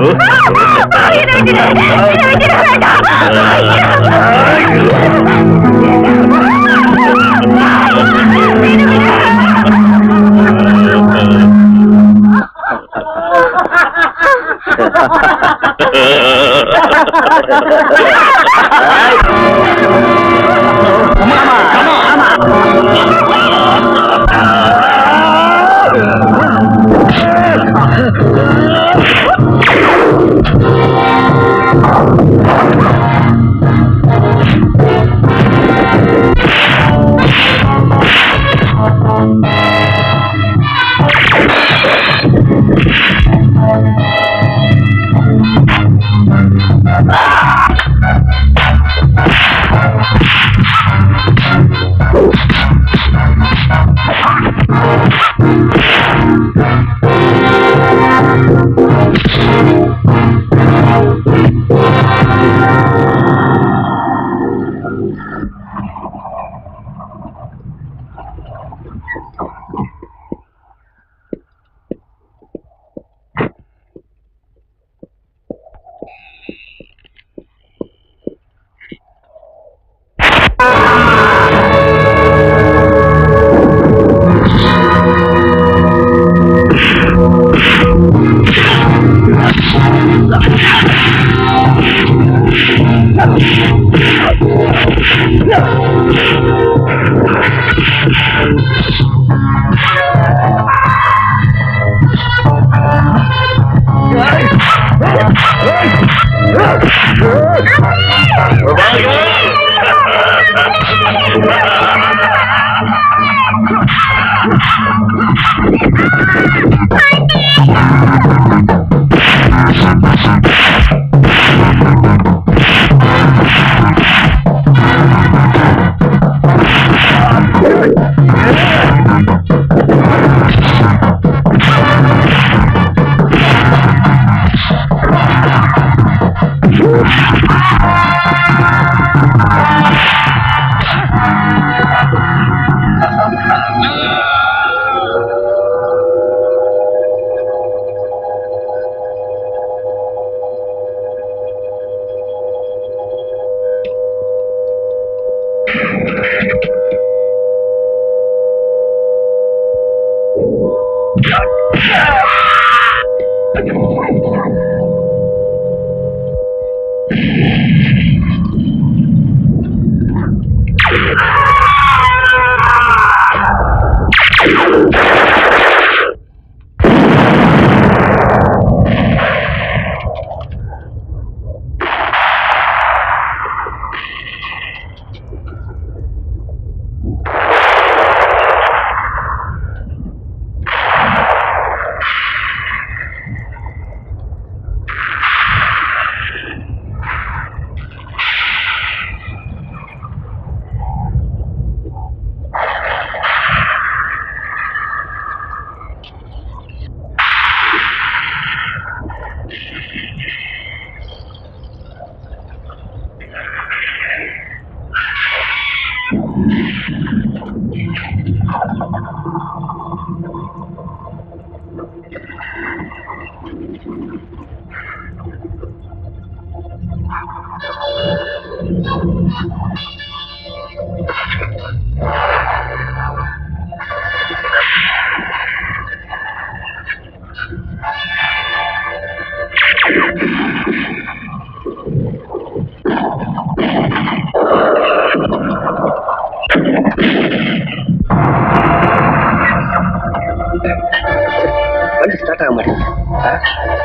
S2: வண்டி ஸ்டார்ட் ஆக மாட்டேங்குது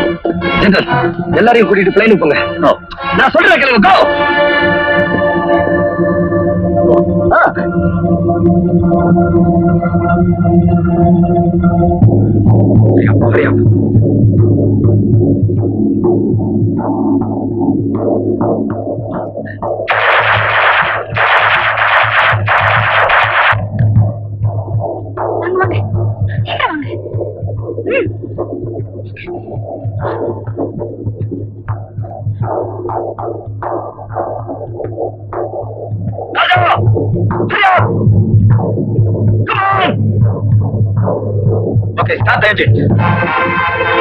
S2: ஜெனரல் எல்லாரையும் கூட்டிட்டு பிளைனுக்கு போங்க நான் சொல்றேன் கேளுங்க go
S3: வாங்க வாங்க சீக்கிரம் வாங்க ம்.
S7: Okay, start the engine.